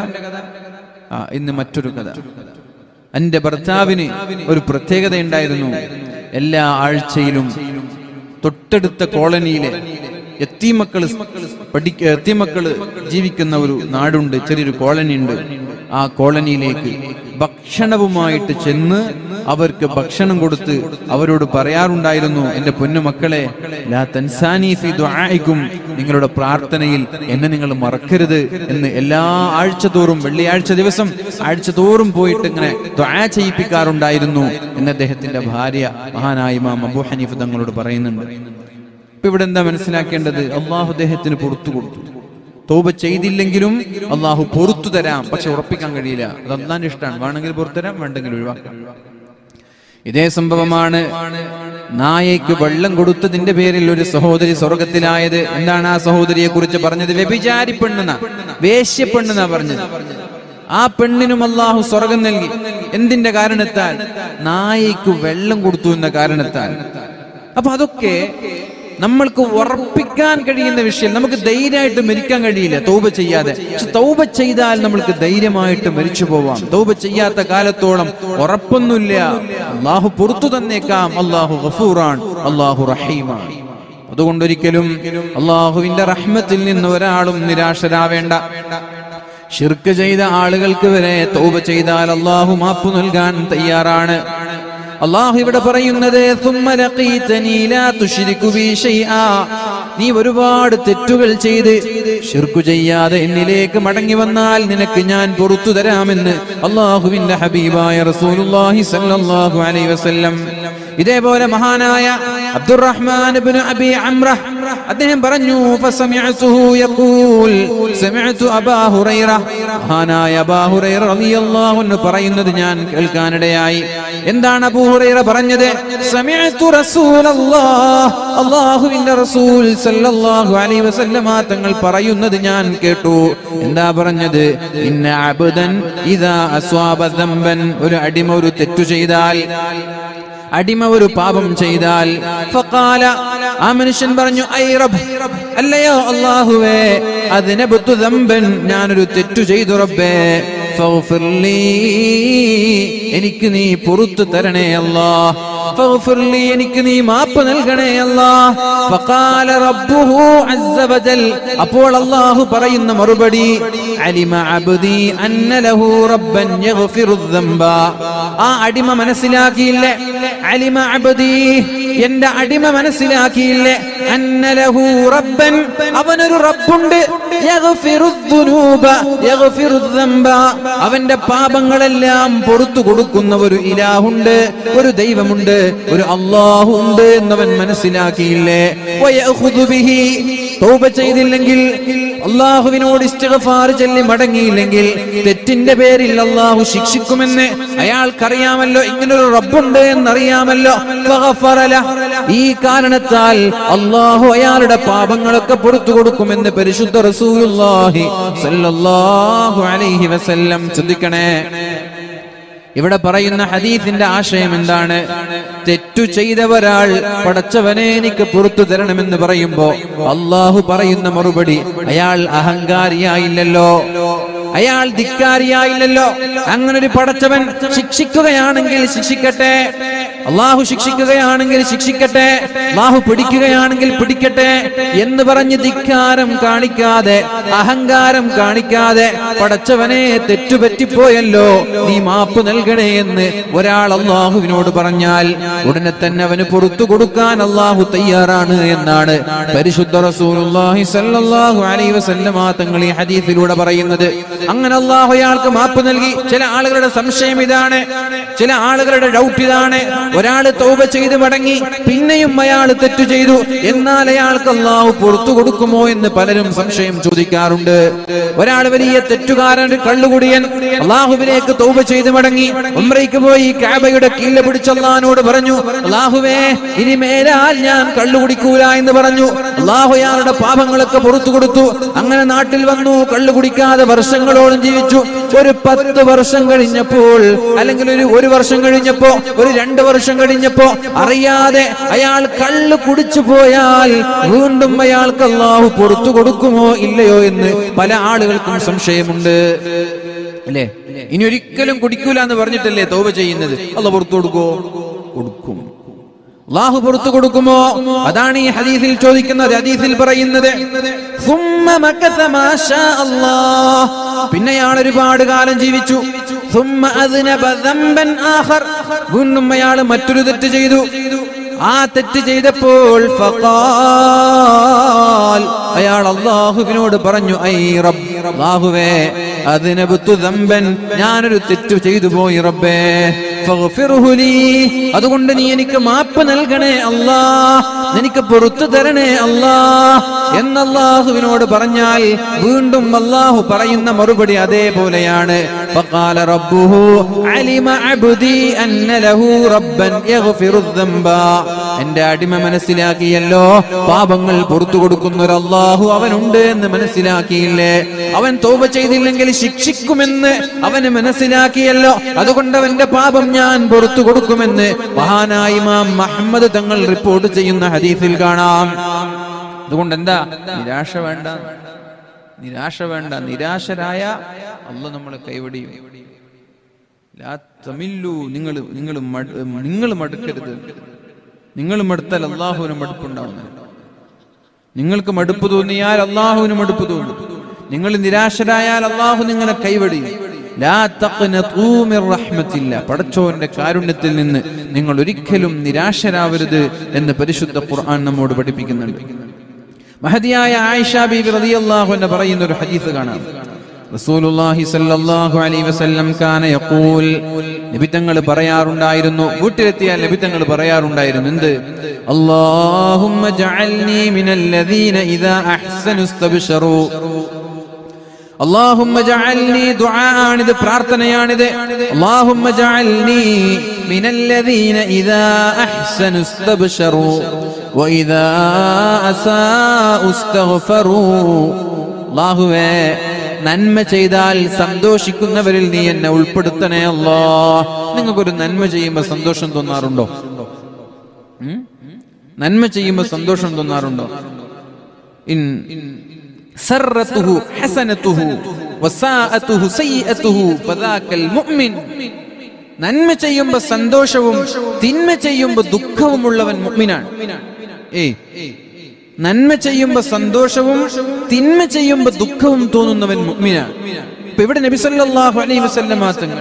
ആ ഇന്ന് മറ്റൊരു കഥ എന്റെ ഭർത്താവിന് ഒരു പ്രത്യേകത ഉണ്ടായിരുന്നു എല്ലാ ആഴ്ചയിലും തൊട്ടടുത്ത കോളനിയിലെ എത്തിമക്കള് പഠിക്ക എത്തിമക്കള് ജീവിക്കുന്ന ഒരു നാടുണ്ട് ചെറിയൊരു കോളനി ഉണ്ട് ആ കോളനിയിലേക്ക് ഭക്ഷണവുമായിട്ട് ചെന്ന് അവർക്ക് ഭക്ഷണം കൊടുത്ത് അവരോട് പറയാറുണ്ടായിരുന്നു എന്റെ പൊന്നുമക്കളെ ലാ തൻസാനി ഫി ദുആഇക്കും നിങ്ങളുടെ പ്രാർത്ഥനയിൽ എന്നെ നിങ്ങൾ മറക്കരുത് എന്ന് എല്ലാ ആഴ്ച തോറും വെള്ളിയാഴ്ച ദിവസം ആഴ്ച തോറും പോയിട്ട് ഇങ്ങനെ ദ്വാ ചെയ്യിപ്പിക്കാറുണ്ടായിരുന്നു എന്ന് അദ്ദേഹത്തിന്റെ ഭാര്യ മഹാനായ ഇമാം അബൂ ഹനീഫ് തങ്ങളോട് പറയുന്നുണ്ട് ഇപ്പൊ ഇവിടെ എന്താ മനസ്സിലാക്കേണ്ടത് അള്ളാഹു അദ്ദേഹത്തിന് പുറത്തു കൊടുത്തു തോപ ചെയ്തില്ലെങ്കിലും അള്ളാഹു പുറത്തു തരാം പക്ഷെ ഉറപ്പിക്കാൻ കഴിയില്ല അത് അള്ളാന്റെ ഇഷ്ടമാണ് വേണമെങ്കിൽ പുറത്തു തരാം വേണ്ടെങ്കിൽ ഒഴിവാക്കാം ഇതേ സംഭവമാണ് നായയ്ക്ക് വെള്ളം കൊടുത്തതിന്റെ പേരിൽ ഒരു സഹോദരി സ്വർഗത്തിലായത് എന്താണ് ആ സഹോദരിയെ കുറിച്ച് പറഞ്ഞത് വ്യഭിചാരി പെണ്ണെന്ന വേശ്യ പെണ്ണെന്നാ പറഞ്ഞത് ആ പെണ്ണിനും അള്ളാഹു സ്വർഗം നൽകി എന്തിന്റെ കാരണത്താൽ നായയ്ക്ക് വെള്ളം കൊടുത്തു എന്ന കാരണത്താൽ അപ്പൊ അതൊക്കെ നമ്മൾക്ക് ഉറപ്പിക്കാൻ കഴിയുന്ന വിഷയം നമുക്ക് ധൈര്യമായിട്ട് മരിക്കാൻ കഴിയില്ല തൗബ ചെയ്യാതെ പക്ഷെ തൗബ ചെയ്താൽ നമ്മൾക്ക് ധൈര്യമായിട്ട് മരിച്ചു പോവാം തൗബ ചെയ്യാത്ത കാലത്തോളം ഉറപ്പൊന്നുമില്ല അള്ളാഹു പുറത്തു തന്നേക്കാം അള്ളാഹു ഗഫൂറാൻ അള്ളാഹു റഹീമാണ് അതുകൊണ്ടൊരിക്കലും അള്ളാഹുവിന്റെ റഹ്മത്തിൽ നിന്ന് ഒരാളും നിരാശരാവേണ്ട ഷിർക്ക് ചെയ്ത ആളുകൾക്ക് വരെ തൗബ ചെയ്താൽ അള്ളാഹു മാപ്പ് നൽകാൻ തയ്യാറാണ് അള്ളാഹു ഇവിടെ പറയുന്നത് "ثُمَّ لَقِيتَنِي لَا تُشْرِكُ بِي شَيْئًا." നീ ഒരുപാട് തെറ്റുകൾ ചെയ്ത് ഷിർക്കു ചെയ്യാതെ എന്നിലേക്ക് മടങ്ങി വന്നാൽ നിനക്ക് ഞാൻ പുറത്തു തരാമെന്ന് അള്ളാഹുവിന്റെ ഹബീബായ റസൂലുള്ളാഹി സല്ലല്ലാഹു അലൈഹി വസല്ലം ഇതേപോലെ മഹാനായ അബ്ദുറഹ്മാൻ ഇബ്നു അബി അംറ അദ്ദേഹം പറഞ്ഞു ഫസമിഅതുഹു യഖൂൽ സമിഅതു അബാ ഹുറൈറ മഹാനായ അബാ ഹുറൈറ റളിയല്ലാഹു അൻഹു പറയുന്നത് ഞാൻ കേൾക്കാനിടയായി എന്താണ് അബൂ ഹുറൈറ പറഞ്ഞത് സമിഅതു റസൂലല്ലാഹ് അല്ലാഹുവിന്റെ റസൂൽ സല്ലല്ലാഹു അലൈഹി വസല്ലമ തങ്ങൾ പറയുന്നത് ഞാൻ കേട്ടു എന്താ പറഞ്ഞത് ഇന്ന അബ്ദൻ ഇദാ അസ്വാബ ദംബൻ ഒരു അടിമ ഒരു തെറ്റു ചെയ്താൽ അടിമ ഒരു പാപം ചെയ്താൽ ഫഖാല ആ മനുഷ്യൻ പറഞ്ഞു ഐ റബ്ബ് അല്ലയോ അല്ലാഹുവേ അതിനബത്തു ദംബൻ ഞാനൊരു തെറ്റു ചെയ്തു റബ്ബേ ഫഗ്ഫിർ ലീ എനിക്ക് നീ പുറത്തു തരണേ അല്ലാ ഫഗ്ഫിർ ലീ എനിക്ക് നീ മാപ്പ് നൽകണേ അല്ലാ ഫഖാല റബ്ബുഹു അസ്സ വജൽ അപ്പോൾ അല്ലാഹു പറയുന്ന മറുപടി അലിമ അബ്ദി അന്ന ലഹു റബ്ബൻ യഗ്ഫിറു ദംബ ആ അടിമ മനസ്സിലാക്കിയില്ലേ അലിമ അബ്ദി എന്റെ അടിമ മനസ്സിലാക്കിയില്ലേ അന്ന ലഹു റബ്ബൻ അവനൊരു റബ്ബുണ്ട് യഗ്ഫിറു ദുനൂബ യഗ്ഫിറു ദംബ അവന്റെ പാപങ്ങളെല്ലാം പുറത്തു കൊടുക്കുന്ന ഒരു ഇലാഹുണ്ട് ഒരു ദൈവമുണ്ട് ഒരു അള്ളാഹു ഉണ്ട് എന്നവൻ മനസ്സിലാക്കിയില്ലേ വയഖുദു ബിഹി തൗബ ചെയ്തില്ലെങ്കിൽ അള്ളാഹുവിനോട് ഇസ്തിഗ്ഫാർ ചൊല്ലി മടങ്ങിയില്ലെങ്കിൽ തെറ്റിന്റെ പേരിൽ അള്ളാഹു ശിക്ഷിക്കുമെന്ന് അയാൾക്കറിയാമല്ലോ ഇങ്ങനൊരു റബ്ബുണ്ട് എന്നറിയാമല്ലോ ഫഗഫറ ലഹ്. ഈ കാരണത്താൽ അള്ളാഹു അയാളുടെ പാപങ്ങളൊക്കെ പുറത്തു കൊടുക്കുമെന്ന് പരിശുദ്ധ റസൂലുള്ളാഹി സല്ലല്ലാഹു അലൈഹി വസല്ലം ശ്രദ്ധിക്കണേ ഇവിടെ പറയുന്ന ഹദീഫിന്റെ ആശയം എന്താണ് തെറ്റു ചെയ്ത ഒരാൾ പടച്ചവനെ എനിക്ക് പുറത്തു തരണമെന്ന് പറയുമ്പോ അള്ളാഹു പറയുന്ന മറുപടി അയാൾ അഹങ്കാരിയായില്ലല്ലോ അയാൾ ധിക്കാരിയായില്ലല്ലോ അങ്ങനെ ഒരു പടച്ചവൻ ശിക്ഷിക്കുകയാണെങ്കിൽ ശിക്ഷിക്കട്ടെ അള്ളാഹു ശിക്ഷിക്കുകയാണെങ്കിൽ ശിക്ഷിക്കട്ടെ അള്ളാഹു പിടിക്കുകയാണെങ്കിൽ പിടിക്കട്ടെ എന്ന് പറഞ്ഞ് ധിക്കാരം കാണിക്കാതെ അഹങ്കാരം കാണിക്കാതെ പടച്ചവനെ തെറ്റുപറ്റിപ്പോയല്ലോ നീ മാപ്പ് നൽകണേ എന്ന് ഒരാൾ അള്ളാഹുവിനോട് പറഞ്ഞാൽ ഉടനെ തന്നെ അവന് പുറത്തു കൊടുക്കാൻ അള്ളാഹു തയ്യാറാണ് എന്നാണ് പരിശുദ്ധ റസൂലുള്ളാഹി സല്ലല്ലാഹു അലൈഹി വസല്ലമ തങ്ങൾ ഈ ഹദീസിലൂടെ പറയുന്നത് അങ്ങനെ അള്ളാഹു അയാൾക്ക് മാപ്പ് നൽകി ചില ആളുകളുടെ സംശയം ഇതാണ് ചില ആളുകളുടെ ഡൗട്ട് ഇതാണ് ഒരാൾ തൗബ ചെയ്ത് മടങ്ങി പിന്നെയും അയാൾ തെറ്റു ചെയ്തു എന്നാൽ അയാൾക്ക് അള്ളാഹു പുറത്തു കൊടുക്കുമോ എന്ന് പലരും സംശയം ചോദിക്കാറുണ്ട് ഒരാൾ വലിയ തെറ്റുകാരൻ ഒരു കള്ളുകുടിയൻ അള്ളാഹുവിലേക്ക് തൗബ ചെയ്ത് മടങ്ങി ഉംറയ്ക്ക് പോയി കാബയുടെ കീഴ പിടിച്ച് അള്ളഹാനോട് പറഞ്ഞു അള്ളാഹുവേ ഇനി മേലാൽ ഞാൻ കള്ളു കുടിക്കൂല എന്ന് പറഞ്ഞു അള്ളാഹു അയാളുടെ പാപങ്ങളൊക്കെ പുറത്തു കൊടുത്തു അങ്ങനെ നാട്ടിൽ വന്നു കള്ളു കുടിക്കാതെ വർഷങ്ങളോളം ജീവിച്ചു ഒരു പത്ത് വർഷം കഴിഞ്ഞപ്പോൾ അല്ലെങ്കിൽ ഒരു ഒരു വർഷം കഴിഞ്ഞപ്പോ ഒരു രണ്ട് വർഷം കഴിഞ്ഞപ്പോ അറിയാതെ അയാൾ കള്ള് കുടിച്ചു പോയാൽ വീണ്ടും അയാൾക്ക് അള്ളാഹു പുറത്തു കൊടുക്കുമോ ഇല്ലയോ എന്ന് പല ആളുകൾക്കും സംശയമുണ്ട് അല്ലേ ഇനി ഒരിക്കലും കുടിക്കൂല എന്ന് പറഞ്ഞിട്ടല്ലേ തോപ ചെയ്യുന്നത് അല്ല പുറത്തു കൊടുക്കോ കൊടുക്കും അള്ളാഹു പുറത്തു കൊടുക്കുമോ അതാണ് ഈ ഹദീസിൽ ചോദിക്കുന്നത് ഹദീസിൽ പറയുന്നത് ثم مكث ما شاء الله. പിന്നെ അയാൾ ഒരുപാട് കാലം ജീവിച്ചു ثم أذنب ذنبا آخر. വീണ്ടും അയാൾ മറ്റൊരു തെറ്റ് ചെയ്തു ആ തെറ്റ് ചെയ്തപ്പോൾ ഫഖാൽ അയാൾ അള്ളാഹുവിനോട് പറഞ്ഞു ഐ റബ്ബ് അള്ളാഹുവേ അതിനബത്തു ദമ്പൻ ഞാനൊരു തെറ്റ് ചെയ്തു പോയി റബ്ബേ ഫഗ്ഫിർഹു ലീ. അതുകൊണ്ട് നീ എനിക്ക് മാപ്പ് നൽകണേ അല്ലാ എനിക്ക് പുറത്തു തരണേ അല്ലാ എന്നല്ലാഹുവിനോട് പറഞ്ഞാൽ വീണ്ടും അല്ലാഹു പറയുന്ന മറുപടി അതേപോലെയാണ് فقال ربه علم عبدي أن له ربا يغفر الذنب എന്റെ അടിമ മനസ്സിലാക്കിയല്ലോ പാപങ്ങൾ പുറത്തു കൊടുക്കുന്ന ഒരു അള്ളാഹു അവനുണ്ട് എന്ന് മനസ്സിലാക്കിയില്ലേ അവൻ തോപ ചെയ്തില്ലെങ്കിൽ ശിക്ഷിക്കുമെന്ന് അവന് മനസ്സിലാക്കിയല്ലോ അതുകൊണ്ട് അവന്റെ പാപം ഞാൻ പുറത്തു കൊടുക്കുമെന്ന് മഹാനായ ഇമാം മുഹമ്മദ് തങ്ങൾ റിപ്പോർട്ട് ചെയ്യുന്ന ഹദീസിൽ കാണാം അതുകൊണ്ട് എന്താ നിരാശ വേണ്ട നിരാശ വേണ്ട നിരാശരായ അല്ല നമ്മളെ കൈവടിയും ലാ തമില്ലു നിങ്ങൾ നിങ്ങൾ നിങ്ങൾ മടുക്കരുത് നിങ്ങൾ മടുത്താൽ അള്ളാഹുവിന് മടുപ്പുണ്ടാവുന്നത് നിങ്ങൾക്ക് മടുപ്പ് തോന്നിയാൽ അള്ളാഹുവിന് മടുപ്പ് തോന്നും നിങ്ങൾ നിരാശരായാൽ അള്ളാഹു നിങ്ങളെ കൈവടിയും ലാ തഖ്നതൂ മിർ റഹ്മത്തില്ല പടച്ചോന്റെ കാരുണ്യത്തിൽ നിന്ന് നിങ്ങൾ ഒരിക്കലും നിരാശരാവരുത് എന്ന് പരിശുദ്ധ ഖുർആൻ നമ്മോട് പഠിപ്പിക്കുന്നുണ്ട് മഹദിയായ ആയിഷ ബീബി റളിയല്ലാഹു അൻഹ പറയുന്ന ഒരു ഹദീസ് കാണാം റസൂലുള്ളാഹി സ്വല്ലല്ലാഹു അലൈഹി വസല്ലം കാന യഖൂൽ നബി തങ്ങൾ പറയാറുണ്ടായിരുന്നു വീട്ടിലെത്തിയാൽ നബി തങ്ങൾ പറയാറുണ്ടായിരുന്നു എന്ത് അല്ലാഹുമ്മ ജഅൽനി മിനല്ലദീന ഇദാ അഹ്സനു ഇസ്തബ്ശറു اللهم اجعلني دعاءാണിത് പ്രാർത്ഥനയാണിത് اللهم اجعلني من الذين إذا أحسنوا استبشروا وإذا أساءوا استغفروا അള്ളാഹുവേ നന്മ ചെയ്താൽ സന്തോഷിക്കുന്നവരിൽ നീ എന്നെ ഉൾപ്പെടുത്തണേ അല്ലാ നിങ്ങൾക്കൊരു നന്മ ചെയ്യുമ്പോൾ സന്തോഷം തോന്നാറുണ്ടോ ഉം? നന്മ ചെയ്യുമ്പോൾ സന്തോഷം തോന്നാറുണ്ടോ ഇൻ സറത്തുഹു ഹസനത്തുഹു വസാഅത്തുഹു സയ്യിഅത്തുഹു ഫദാക്കൽ മുഅ്മിൻ നന്മ ചെയ്യുമ്പോ സന്തോഷവും തിന്മ ചെയ്യുമ്പോ ദുഃഖവുമുള്ളവൻ മുഅ്മിനാണ് ഏയ് നന്മ ചെയ്യുമ്പോ സന്തോഷവും തിന്മ ചെയ്യുമ്പോ ദുഃഖവും തോന്നുന്നവൻ മുഅ്മിനാണ് ഇപ്പൊ ഇവിടെ നബി സല്ലല്ലാഹു അലൈഹി വസല്ലമ തങ്ങൾ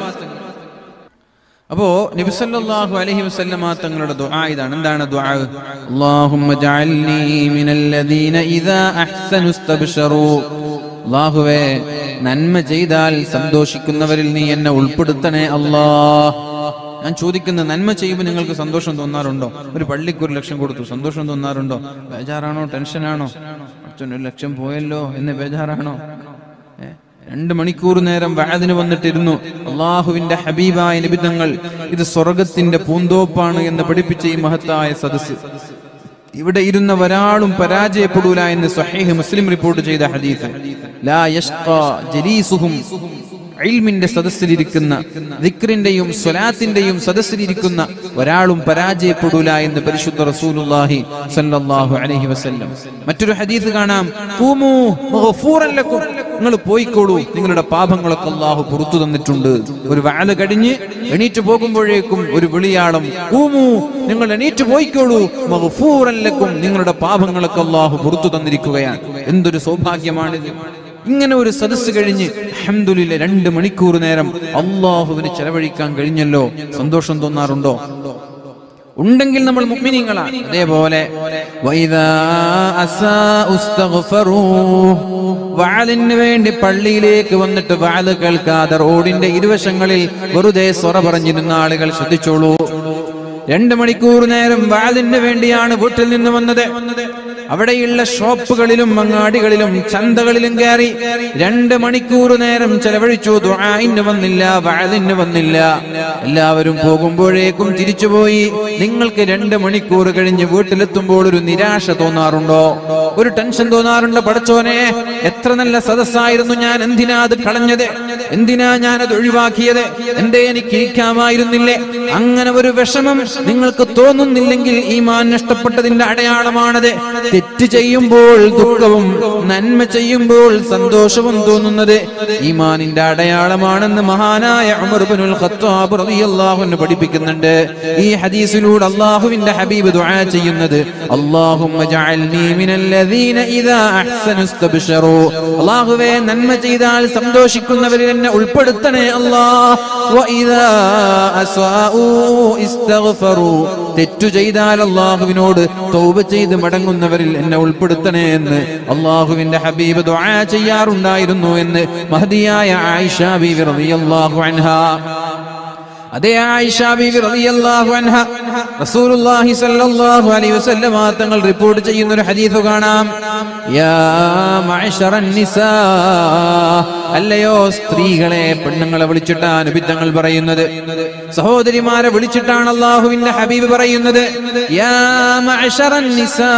അപ്പോ നബി സല്ലല്ലാഹു അലൈഹി വസല്ലമ തങ്ങളുടെ ദുആ ഇതാണ് എന്താണ് ദുആ അല്ലാഹുമ്മ ജഅൽനി മിനല്ലദീന ഇദാ അഹ്സനു ഇസ്തബ്ശറു അല്ലാഹുവേ നന്മ ചെയ്താൽ സന്തോഷിക്കുന്നവരിൽ നീ എന്നെ ഉൾപ്പെടുത്തണേ അല്ലാ ഞാൻ ചോദിക്കുന്ന നന്മ ചെയ്യുമ്പോൾ നിങ്ങൾക്ക് സന്തോഷം തോന്നാറുണ്ടോ ഒരു പള്ളിക്ക് ഒരു ലക്ഷം കൊടുത്തു സന്തോഷം തോന്നാറുണ്ടോ ബേജാറാണോ ടെൻഷനാണോ അച്ഛൻ ഒരു ലക്ഷം പോയല്ലോ എന്ന് ബേജാറാണോ ഏ? രണ്ട് മണിക്കൂർ നേരം വാതിന് വന്നിട്ടിരുന്നു അള്ളാഹുവിന്റെ ഹബീബായ നിബിധങ്ങൾ ഇത് സ്വർഗത്തിന്റെ പൂന്തോപ്പാണ് എന്ന് പഠിപ്പിച്ച ഈ മഹത്തായ സദസ് ഇവിടെ ഇരുന്ന ഒരാളും പരാജയപ്പെടൂല എന്ന് സഹീഹ് മുസ്ലിം റിപ്പോർട്ട് ചെയ്ത ഹദീസ് ലാ യഷ്ഖാ ജലീസുഹും ഇൽമിന്റെ സദസ്സിലിരിക്കുന്ന ദിക്റിന്റെയും സ്വലാത്തിന്റെയും സദസ്സിലിരിക്കുന്ന ഒരാളും പരാജയപ്പെടൂല എന്ന് പരിശുദ്ധ റസൂലുള്ളാഹി സല്ലല്ലാഹു അലൈഹി വസല്ലം മറ്റൊരു ഹദീസ് കാണാം ഖൂമൂ മഗ്ഫൂറൻ ലക്കും നിങ്ങൾ പോയിക്കോളൂ നിങ്ങളുടെ പാപങ്ങളൊക്കെ അള്ളാഹു പുറത്തു തന്നിട്ടുണ്ട് ഒരു വാല് കഴിഞ്ഞ് എണീറ്റ് പോകുമ്പോഴേക്കും ഒരു വിളിയാളം ഖൂമൂ നിങ്ങൾ എണീറ്റ് പോയിക്കോളൂ മഗ്ഫൂറൻ ലക്കും നിങ്ങളുടെ പാപങ്ങളൊക്കെ അള്ളാഹു പുറത്തു തന്നിരിക്കുകയാണ് എന്തൊരു സൗഭാഗ്യമാണിത് ഇങ്ങനെ ഒരു സദസ്സ് കഴിഞ്ഞ് അഹമ്മദില്ല രണ്ട് മണിക്കൂർ നേരം അള്ളാഹുവിന് ചെലവഴിക്കാൻ കഴിഞ്ഞല്ലോ സന്തോഷം തോന്നാറുണ്ടോ ഉണ്ടെങ്കിൽ നമ്മൾ മുഗ്മിനീങ്ങളാണ് അതേപോലെ വൈദാ അസാഉ ഇസ്തഗ്ഫറൂ. വാളിന് വേണ്ടി പള്ളിയിലേക്ക് വന്നിട്ട് വാല് കേൾക്കാതെ റോഡിന്റെ ഇരുവശങ്ങളിൽ വെറുതെ സ്വറ പറഞ്ഞിരുന്ന ആളുകൾ ശ്രദ്ധിച്ചോളൂ രണ്ട് മണിക്കൂർ നേരം വാലിന് വേണ്ടിയാണ് വീട്ടിൽ നിന്ന് വന്നത് അവിടെയുള്ള ഷോപ്പുകളിലും അങ്ങാടികളിലും ചന്തകളിലും കയറി രണ്ട് മണിക്കൂർ നേരം ചെലവഴിച്ചു ദുആഇന് വന്നില്ല വാലിന് വന്നില്ല എല്ലാവരും പോകുമ്പോഴേക്കും തിരിച്ചുപോയി നിങ്ങൾക്ക് രണ്ട് മണിക്കൂർ കഴിഞ്ഞ് വീട്ടിലെത്തുമ്പോൾ ഒരു നിരാശ തോന്നാറുണ്ടോ ഒരു ടെൻഷൻ തോന്നാറുണ്ടോ പടച്ചോനെ എത്ര നല്ല സദസ്സായിരുന്നു ഞാൻ എന്തിനാ അത് കളഞ്ഞത് എന്തിനാ ഞാൻ അത് ഒഴിവാക്കിയത് എന്തേ എനിക്ക് ഇരിക്കാമായിരുന്നില്ലേ അങ്ങനെ ഒരു വിഷമം നിങ്ങൾക്ക് തോന്നുന്നില്ലെങ്കിൽ ഈമാൻ നഷ്ടപ്പെട്ടതിന്റെ അടയാളമാണത് തെറ്റ് ചെയ്യുമ്പോൾ ദുഃഖവും നന്മ ചെയ്യുമ്പോൾ സന്തോഷവും തോന്നുന്നത് ഈമാനിന്റെ അടയാളമാണെന്ന് മഹാനായ ഉമർ ഇബ്നുൽ ഖത്താബ് റളിയല്ലാഹു അൻഹു പഠിപ്പിക്കുന്നുണ്ട് ഈ ഹദീസിലൂടെ അള്ളാഹുവിന്റെ ഹബീബ് ദുആ ചെയ്യുന്നത് അല്ലാഹുമ്മ ജഅൽനി മിനല്ലദീന ഇദാ അഹ്സനു ഇസ്തബ്ശറു അല്ലാഹുവേ നന്മ ചെയ്താൽ സന്തോഷിക്കുന്നവരിൽ എന്നെ ഉൾപ്പെടുത്തണേ അല്ലാഹ് വഇദാ അസ്വാഉ ഇസ്തഗ്ഫറു തെറ്റു ചെയ്താൽ അള്ളാഹുവിനോട് തൗബ ചെയ്ത് മടങ്ങുന്നവരിൽ എന്നെ ഉൾപ്പെടുത്തണേ എന്ന് അള്ളാഹുവിന്റെ ഹബീബ് ദുആ ചെയ്യാറുണ്ടായിരുന്നു എന്ന് മഹദിയായ ആയിഷ ബീവി റളിയല്ലാഹു അൻഹാ അതേ ആയിഷ ബീവി റളിയല്ലാഹു അൻഹ റസൂലുള്ളാഹി സ്വല്ലല്ലാഹു അലൈഹി വസല്ലമ തങ്ങൾ റിപ്പോർട്ട് ചെയ്യുന്ന ഒരു ഹദീസ് കാണാം യാ മഅശറൻ നിസാ അല്ലയോ സ്ത്രീകളെ പെണ്ണുങ്ങളെ വിളിച്ചിട്ടാണ് നബി തങ്ങൾ പറയുന്നത് സഹോദരിമാരെ വിളിച്ചിട്ടാണ് അള്ളാഹുവിന്റെ ഹബീബ് പറയുന്നത് യാ മഅശറൻ നിസാ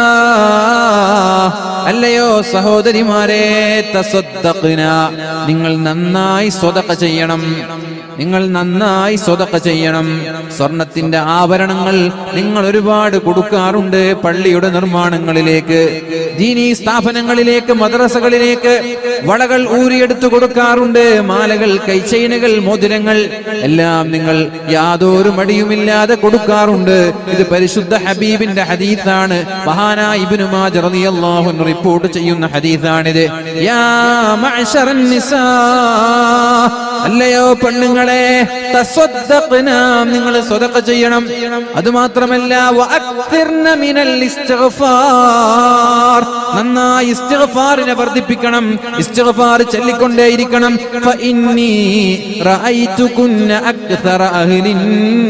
അല്ലയോ സഹോദരിമാരെ തസദ്ദഖ്ന നിങ്ങൾ നന്നായി സ്വതക ചെയ്യണം നിങ്ങൾ നന്നായി സ്വതക്ക ചെയ്യണം സ്വർണത്തിന്റെ ആഭരണങ്ങൾ നിങ്ങൾ ഒരുപാട് കൊടുക്കാറുണ്ട് പള്ളിയുടെ നിർമ്മാണങ്ങളിലേക്ക് ദീനീ സ്ഥാപനങ്ങളിലേക്ക് മദ്രസകളിലേക്ക് വളകൾ ഊരിയെടുത്തു കൊടുക്കാറുണ്ട് മാലകൾ കൈച്ചൈനുകൾ മോതിരങ്ങൾ എല്ലാം നിങ്ങൾ യാതൊരു മടിയുമില്ലാതെ കൊടുക്കാറുണ്ട് ഇത് പരിശുദ്ധ ഹബീബിന്റെ ഹദീസാണ് മഹാനായ ഇബ്നു മാജ റളിയല്ലാഹു അൻഹു റിപ്പോർട്ട് ചെയ്യുന്ന ഹദീസാണിത് യാ മഅശറൻ നിസാ അല്ലയോ പെണ്ണുങ്ങളെ തസ്വദ്ദഖ്ന നിങ്ങൾ സ്വതക്ക ചെയ്യണം അത് മാത്രമല്ല വഅക്തിർന മിനൽ ഇസ്തിഗ്ഫാർ നന്നായി ഇസ്തിഗ്ഫാറിനെ വർദ്ധിപ്പിക്കണം ഇസ്തിഗ്ഫാർ ചൊല്ലിക്കൊണ്ടേയിരിക്കണം ഫഇന്നി റഅയ്തുകുന്ന അക്തറ അഹ്ലിൻ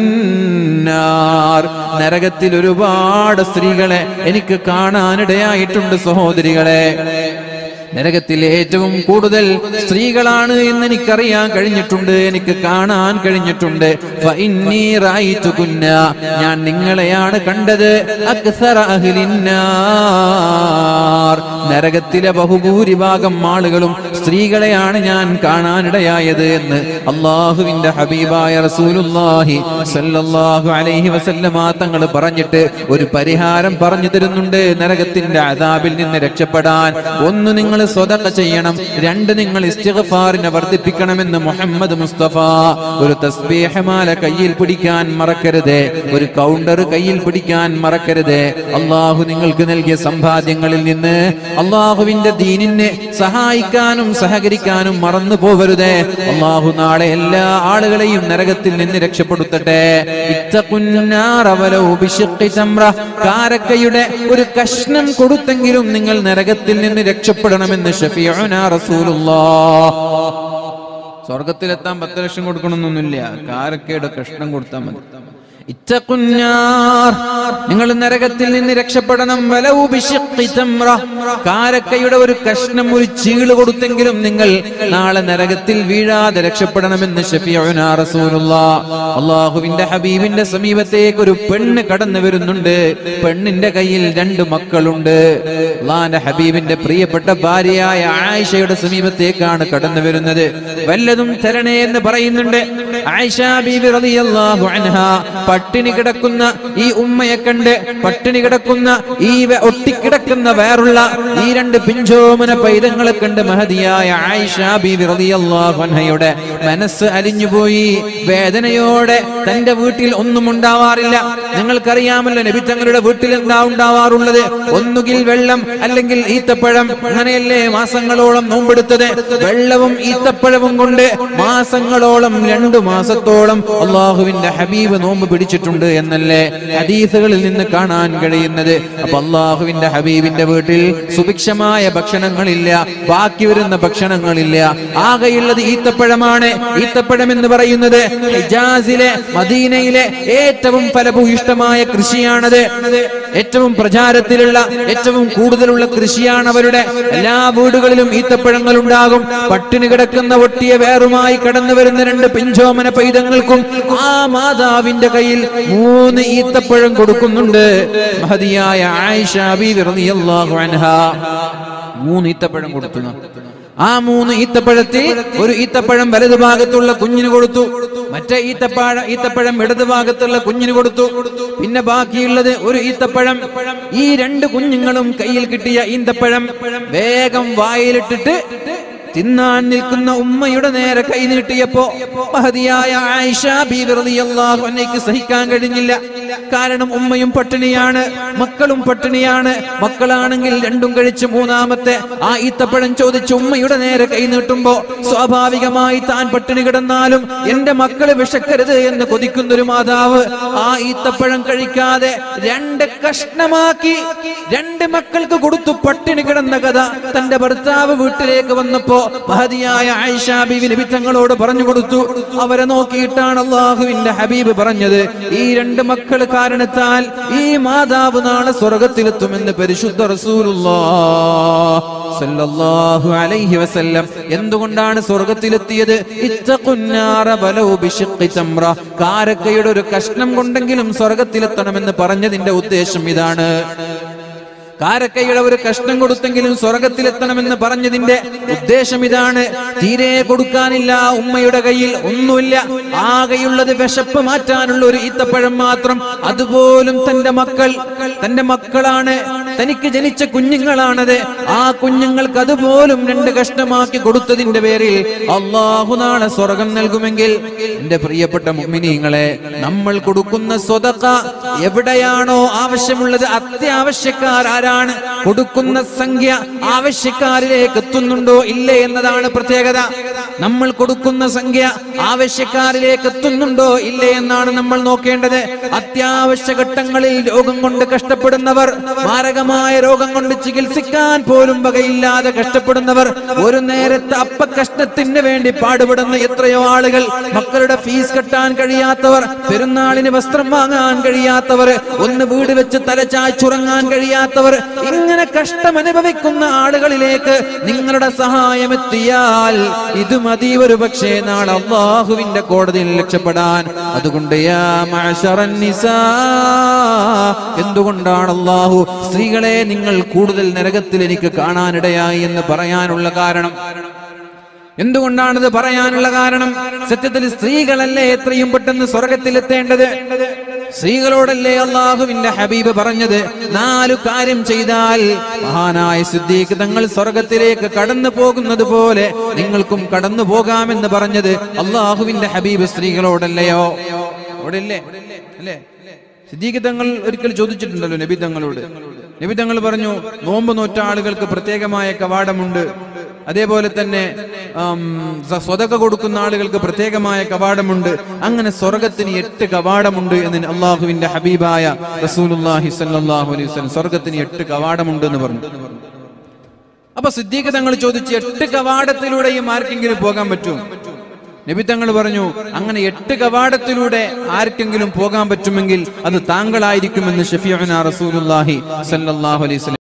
നാർ നരകത്തിൽ ഒരുപാട് സ്ത്രീകളെ എനിക്ക് കാണാനിടയായിട്ടുണ്ട് സഹോദരികളെ നരകത്തിൽ ഏറ്റവും കൂടുതൽ സ്ത്രീകളാണ് എന്ന് എനിക്കറിയാൻ കഴിഞ്ഞിട്ടുണ്ട് എനിക്ക് കാണാൻ കഴിഞ്ഞിട്ടുണ്ട് ഫഇന്നീ റഅയ്തുകുന്ന ഞാൻ നിങ്ങളെയാണ് കണ്ടത് അക്സറ അഹ്ലിന്നാർ നരകത്തിലെ ബഹുഭൂരിഭാഗം ആളുകളും സ്ത്രീകളെയാണ് ഞാൻ കാണാനിടയായത് എന്ന് അള്ളാഹുവിന്റെ ഹബീബായ റസൂലുള്ളാഹി സല്ലല്ലാഹു അലൈഹി വസല്ലമ തങ്ങൾ പറഞ്ഞിട്ട് ഒരു പരിഹാരം പറഞ്ഞു തരുന്നുണ്ട് നരകത്തിന്റെ അതാബിൽ നിന്ന് രക്ഷപ്പെടാൻ ഒന്ന് നിങ്ങൾ സ്വതക്ക ചെയ്യണം രണ്ട് നിങ്ങൾ ഇസ്തിഗ്ഫാറിനെ വർദ്ധിപ്പിക്കണമെന്ന് മുഹമ്മദ് മുസ്തഫ ഒരു തസ്ബീഹമാല കയ്യിൽ പിടിക്കാൻ മറക്കരുത് ഒരു കൗണ്ടർ കയ്യിൽ പിടിക്കാൻ മറക്കരുത് അള്ളാഹു നിങ്ങൾക്ക് നൽകിയ സമ്പാദ്യങ്ങളിൽ നിന്ന് അള്ളാഹുവിന്റെ ദീനിനെ സഹായിക്കാനും സഹകരിക്കാനും മറന്നു പോവരുതേ അള്ളാഹു നാളെ എല്ലാ ആളുകളെയും നരകത്തിൽ നിന്ന് രക്ഷപ്പെടുത്തട്ടെ ഇത്തഖുന്നാറ വലൗ ബിശിഖ്ഖി തംറ. കാരക്കയുടെ ഒരു കഷ്ണം കൊടുത്തെങ്കിലും നിങ്ങൾ നരകത്തിൽ നിന്ന് രക്ഷപ്പെടണമെന്ന് ഷഫീഉന റസൂലുള്ളാഹ് സ്വർഗത്തിലെത്താൻ പത്ത് ലക്ഷം കൊടുക്കണമെന്നൊന്നുമില്ല കാരക്കയുടെ കഷ്ണം കൊടുത്താൽ മതി ഇത്തഖുന്നാർ. നിങ്ങൾ നരകത്തിൽ നിന്ന് രക്ഷപ്പെടണം വലൗ ബിശിഖ്ഖി തംറ. കാരക്കയുടെ ഒരു കഷ്ണം ഒരു ചീള് കൊടുത്തെങ്കിലും നിങ്ങൾ നാളെ നരകത്തിൽ വീഴാതെ രക്ഷപ്പെടണമെന്ന് ഷഫീഉന റസൂലുള്ളാഹ് അള്ളാഹുവിന്റെ ഹബീബിന്റെ സമീപത്തേക്ക് ഒരു പെണ്ണ് കടന്നു വരുന്നുണ്ട് പെണ്ണിന്റെ കയ്യിൽ രണ്ട് മക്കളുണ്ട് അള്ളാന്റെ ഹബീബിന്റെ പ്രിയപ്പെട്ട ഭാര്യയായ ആയിഷയുടെ സമീപത്തേക്കാണ് കടന്നു വരുന്നത് വല്ലതും തരണേ എന്ന് പറയുന്നുണ്ട് ആയിഷ ബീബി റളിയല്ലാഹു അൻഹ പട്ടിണി കിടക്കുന്ന ഈ ഉമ്മയെ കണ്ട് പട്ടിണി കിടക്കുന്ന ഈ വെ- ഒട്ടിക്കിടക്കുന്ന വേറുള്ള ഈ രണ്ട് പിഞ്ചോമന പൈതങ്ങളെ കണ്ട് മഹതിയായ ആയിഷ ബീബി റളിയല്ലാഹു അൻഹയുടെ മനസ്സ് അലിഞ്ഞുപോയി വേദനയോടെ തന്റെ വീട്ടിൽ ഒന്നും ഉണ്ടാവാറില്ല നിങ്ങൾക്കറിയാമല്ലോ നബി തങ്ങളുടെ വീട്ടിൽ എന്താ ഉണ്ടാവാറുള്ളത് ഒന്നുകിൽ വെള്ളം അല്ലെങ്കിൽ ഈത്തപ്പഴം അങ്ങനെയല്ലേ മാസങ്ങളോളം നോമ്പെടുത്തത് വെള്ളവും ഈത്തപ്പഴവും കൊണ്ട് മാസങ്ങളോളം രണ്ടു മാസത്തോളം അള്ളാഹുവിന്റെ ഹബീബ് നോമ്പ് പിടിച്ചു പിടിച്ചിട്ടുണ്ട് എന്നല്ലേ ഹദീസുകളിൽ നിന്ന് കാണാൻ കഴിയുന്നത് അപ്പൊ അള്ളാഹുവിന്റെ ഹബീബിന്റെ വീട്ടിൽ സുഭിക്ഷമായ ഭക്ഷണങ്ങളില്ല ബാക്കി വരുന്ന ഭക്ഷണങ്ങളില്ല ആകെയുള്ളത് ഈത്തപ്പഴമാണ് ഈത്തപ്പഴം എന്ന് പറയുന്നത് ഹിജാസിലെ മദീനയിലെ ഏറ്റവും ഫലഭൂയിഷ്ടമായ കൃഷിയാണത് ഏറ്റവും പ്രചാരത്തിലുള്ള ഏറ്റവും കൂടുതലുള്ള കൃഷിയാണ് അവരുടെ എല്ലാ വീടുകളിലും ഈത്തപ്പഴങ്ങൾ ഉണ്ടാകും പട്ടിണി കിടക്കുന്ന ഒട്ടിയ വേറുമായി കടന്നു വരുന്ന രണ്ട് പിഞ്ചോമന പൈതങ്ങൾക്കും ആ മാതാവിന്റെ കയ്യിൽ മൂന്ന് ഈത്തപ്പഴം കൊടുക്കുന്നുണ്ട് മഹതിയായ ആയിഷ ബീവി റളിയല്ലാഹു അൻഹാ മൂന്ന് ഈത്തപ്പഴം കൊടുത്തു ആ മൂന്ന് ഈത്തപ്പഴത്തിൽ ഒരു ഈത്തപ്പഴം വലതു ഭാഗത്തുള്ള കുഞ്ഞിന് കൊടുത്തു മറ്റേ ഈത്തപ്പഴ ഈത്തപ്പഴം ഇടതു ഭാഗത്തുള്ള കുഞ്ഞിന് കൊടുത്തു പിന്നെ ബാക്കിയുള്ളത് ഒരു ഈത്തപ്പഴം ഈ രണ്ട് കുഞ്ഞുങ്ങളും കയ്യിൽ കിട്ടിയ ഈന്തപ്പഴം വേഗം വായിലിട്ടിട്ട് തിന്നാൻ നിൽക്കുന്ന ഉമ്മയുടെ നേരെ കൈ നീട്ടിയപ്പോ മഹതിയായ ആയിഷ ബീവി റളിയല്ലാഹു അൻഹയ്ക്ക് സഹിക്കാൻ കഴിഞ്ഞില്ല കാരണം ഉമ്മയും പട്ടിണിയാണ് മക്കളും പട്ടിണിയാണ് മക്കളാണെങ്കിൽ രണ്ടും കഴിച്ച് മൂന്നാമത്തെ ആ ഈത്തപ്പഴം ചോദിച്ച് ഉമ്മയുടെ നേരെ കൈ നീട്ടുമ്പോ സ്വാഭാവികമായി താൻ പട്ടിണി കിടന്നാലും എന്റെ മക്കള് വിശക്കരുത് എന്ന് കൊതിക്കുന്നൊരു മാതാവ് ആ ഈത്തപ്പഴം കഴിക്കാതെ രണ്ട് കഷ്ണമാക്കി രണ്ട് മക്കൾക്ക് കൊടുത്തു പട്ടിണി കിടന്ന കഥ തന്റെ ഭർത്താവ് വീട്ടിലേക്ക് വന്നപ്പോ മഹതിയായ ആയിഷ ബീവി നബി തങ്ങളോട് പറഞ്ഞു കൊടുത്തു അവരെ നോക്കിയിട്ടാണ് അള്ളാഹുവിന്റെ ഹബീബ് പറഞ്ഞത് ഈ രണ്ട് മക്കൾ കാരണത്താൽ ഈ മാതാവ് നാളെ സ്വർഗത്തിലെത്തുമെന്ന് പരിശുദ്ധ റസൂലുള്ളാഹു അലൈഹി വസല്ലം എന്തുകൊണ്ടാണ് സ്വർഗത്തിലെത്തിയത് ഇത്തഖുന്നാറ വലൗ ബിശിഖ്ഖി തംറ കാരക്കയുടെ ഒരു കഷ്ണം കൊണ്ടെങ്കിലും സ്വർഗത്തിലെത്തണമെന്ന് പറഞ്ഞതിന്റെ ഉദ്ദേശം ഇതാണ് കാരക്കയുടെ ഒരു കഷ്ണം കൊടുത്തെങ്കിലും സ്വർഗത്തിലെത്തണമെന്ന് പറഞ്ഞതിന്റെ ഉദ്ദേശം ഇതാണ് തീരെ കൊടുക്കാനില്ല ഉമ്മയുടെ കയ്യിൽ ഒന്നുമില്ല ആകെയുള്ളത് വിശപ്പ് മാറ്റാനുള്ള ഒരു ഈത്തപ്പഴം മാത്രം അതുപോലും തന്റെ മക്കൾ തന്റെ മക്കളാണ് തനിക്ക് ജനിച്ച കുഞ്ഞുങ്ങളാണത് ആ കുഞ്ഞുങ്ങൾക്ക് അതുപോലും രണ്ട് കഷ്ണമാക്കി കൊടുത്തതിന്റെ പേരിൽ അള്ളാഹു നാളെ സ്വർഗം നൽകുമെങ്കിൽ എന്റെ പ്രിയപ്പെട്ട മുമ്മിനീങ്ങളെ നമ്മൾ കൊടുക്കുന്ന സ്വതക്ക എവിടെയാണോ ആവശ്യമുള്ളത് അത്യാവശ്യക്കാർ ആരാണ് കൊടുക്കുന്ന സംഖ്യ ആവശ്യക്കാരിലേക്ക് എത്തുന്നുണ്ടോ ഇല്ലേ എന്നതാണ് പ്രത്യേകത നമ്മൾ കൊടുക്കുന്ന സംഖ്യ ആവശ്യക്കാരിലേക്ക് എത്തുന്നുണ്ടോ ഇല്ലേ എന്നാണ് നമ്മൾ നോക്കേണ്ടത് അത്യാവശ്യ ഘട്ടങ്ങളിൽ രോഗം കൊണ്ട് കഷ്ടപ്പെടുന്നവർ മാരകമായ രോഗം കൊണ്ട് ചികിത്സിക്കാൻ പോലും വകയില്ലാതെ കഷ്ടപ്പെടുന്നവർ ഒരു നേരത്തെ അപ്പക്കഷ്ണത്തിന് വേണ്ടി പാടുപെടുന്ന എത്രയോ ആളുകൾ മക്കളുടെ ഫീസ് കെട്ടാൻ കഴിയാത്തവർ പെരുന്നാളിന് വസ്ത്രം വാങ്ങാൻ കഴിയാത്തവർ ഒന്ന് വീട് വെച്ച് തലചാച്ചുറങ്ങാൻ കഴിയാത്തവർ ഇങ്ങനെ കഷ്ടം അനുഭവിക്കുന്ന ആളുകളിലേക്ക് നിങ്ങളുടെ സഹായം എത്തിയാൽ ഇത് മതി ഒരു പക്ഷേ നാളെ അള്ളാഹുവിന്റെ കോടതിയിൽ രക്ഷപ്പെടാൻ അതുകൊണ്ട് യാ മഅശറൻ നിസാ എന്തുകൊണ്ടാണ് അള്ളാഹു സ്ത്രീകളെ നിങ്ങൾ കൂടുതൽ നരകത്തിൽ എനിക്ക് കാണാനിടയായി എന്ന് പറയാനുള്ള കാരണം എന്തുകൊണ്ടാണിത് പറയാനുള്ള കാരണം സത്യത്തിൽ സ്ത്രീകളല്ലേ എത്രയും പെട്ടെന്ന് സ്വർഗത്തിലെത്തേണ്ടത് സ്ത്രീകളോടല്ലേ അള്ളാഹുവിന്റെ ഹബീബ് പറഞ്ഞത് നാലു കാര്യം ചെയ്താൽ മഹാനായ സിദ്ദീഖ് തങ്ങൾ സ്വർഗത്തിലേക്ക് കടന്നു പോകുന്നത് പോലെ നിങ്ങൾക്കും കടന്നു പോകാമെന്ന് പറഞ്ഞത് അള്ളാഹുവിന്റെ ഹബീബ് സ്ത്രീകളോടല്ലയോ അവിടെ ഇല്ലേ അല്ലേ സിദ്ദീഖ് തങ്ങൾ ഒരിക്കൽ ചോദിച്ചിട്ടുണ്ടല്ലോ നബി തങ്ങളോട് നബി തങ്ങൾ പറഞ്ഞു നോമ്പ് നോറ്റ ആളുകൾക്ക് പ്രത്യേകമായ കവാടമുണ്ട് അതേപോലെ തന്നെ ആം, സ- സ്വതക കൊടുക്കുന്ന ആളുകൾക്ക് പ്രത്യേകമായ കവാടമുണ്ട് അങ്ങനെ സ്വർഗത്തിന് എട്ട് കവാടമുണ്ട് എന്ന് അള്ളാഹുവിന്റെ ഹബീബായ റസൂലുള്ളാഹി സ്വല്ലല്ലാഹു അലൈഹി വസല്ലം സ്വർഗത്തിന് എട്ട് കവാടമുണ്ട് എന്ന് പറഞ്ഞു അപ്പൊ സിദ്ദീഖ് തങ്ങൾ ചോദിച്ചു എട്ട് കവാടത്തിലൂടെയും ആർക്കെങ്കിലും പോകാൻ പറ്റും നബി തങ്ങൾ പറഞ്ഞു അങ്ങനെ എട്ട് കവാടത്തിലൂടെ ആർക്കെങ്കിലും പോകാൻ പറ്റുമെങ്കിൽ അത് താങ്കളായിരിക്കുമെന്ന് ഷഫീഅന റസൂലുള്ളാഹി സ്വല്ലല്ലാഹു അലൈഹി വസല്ലം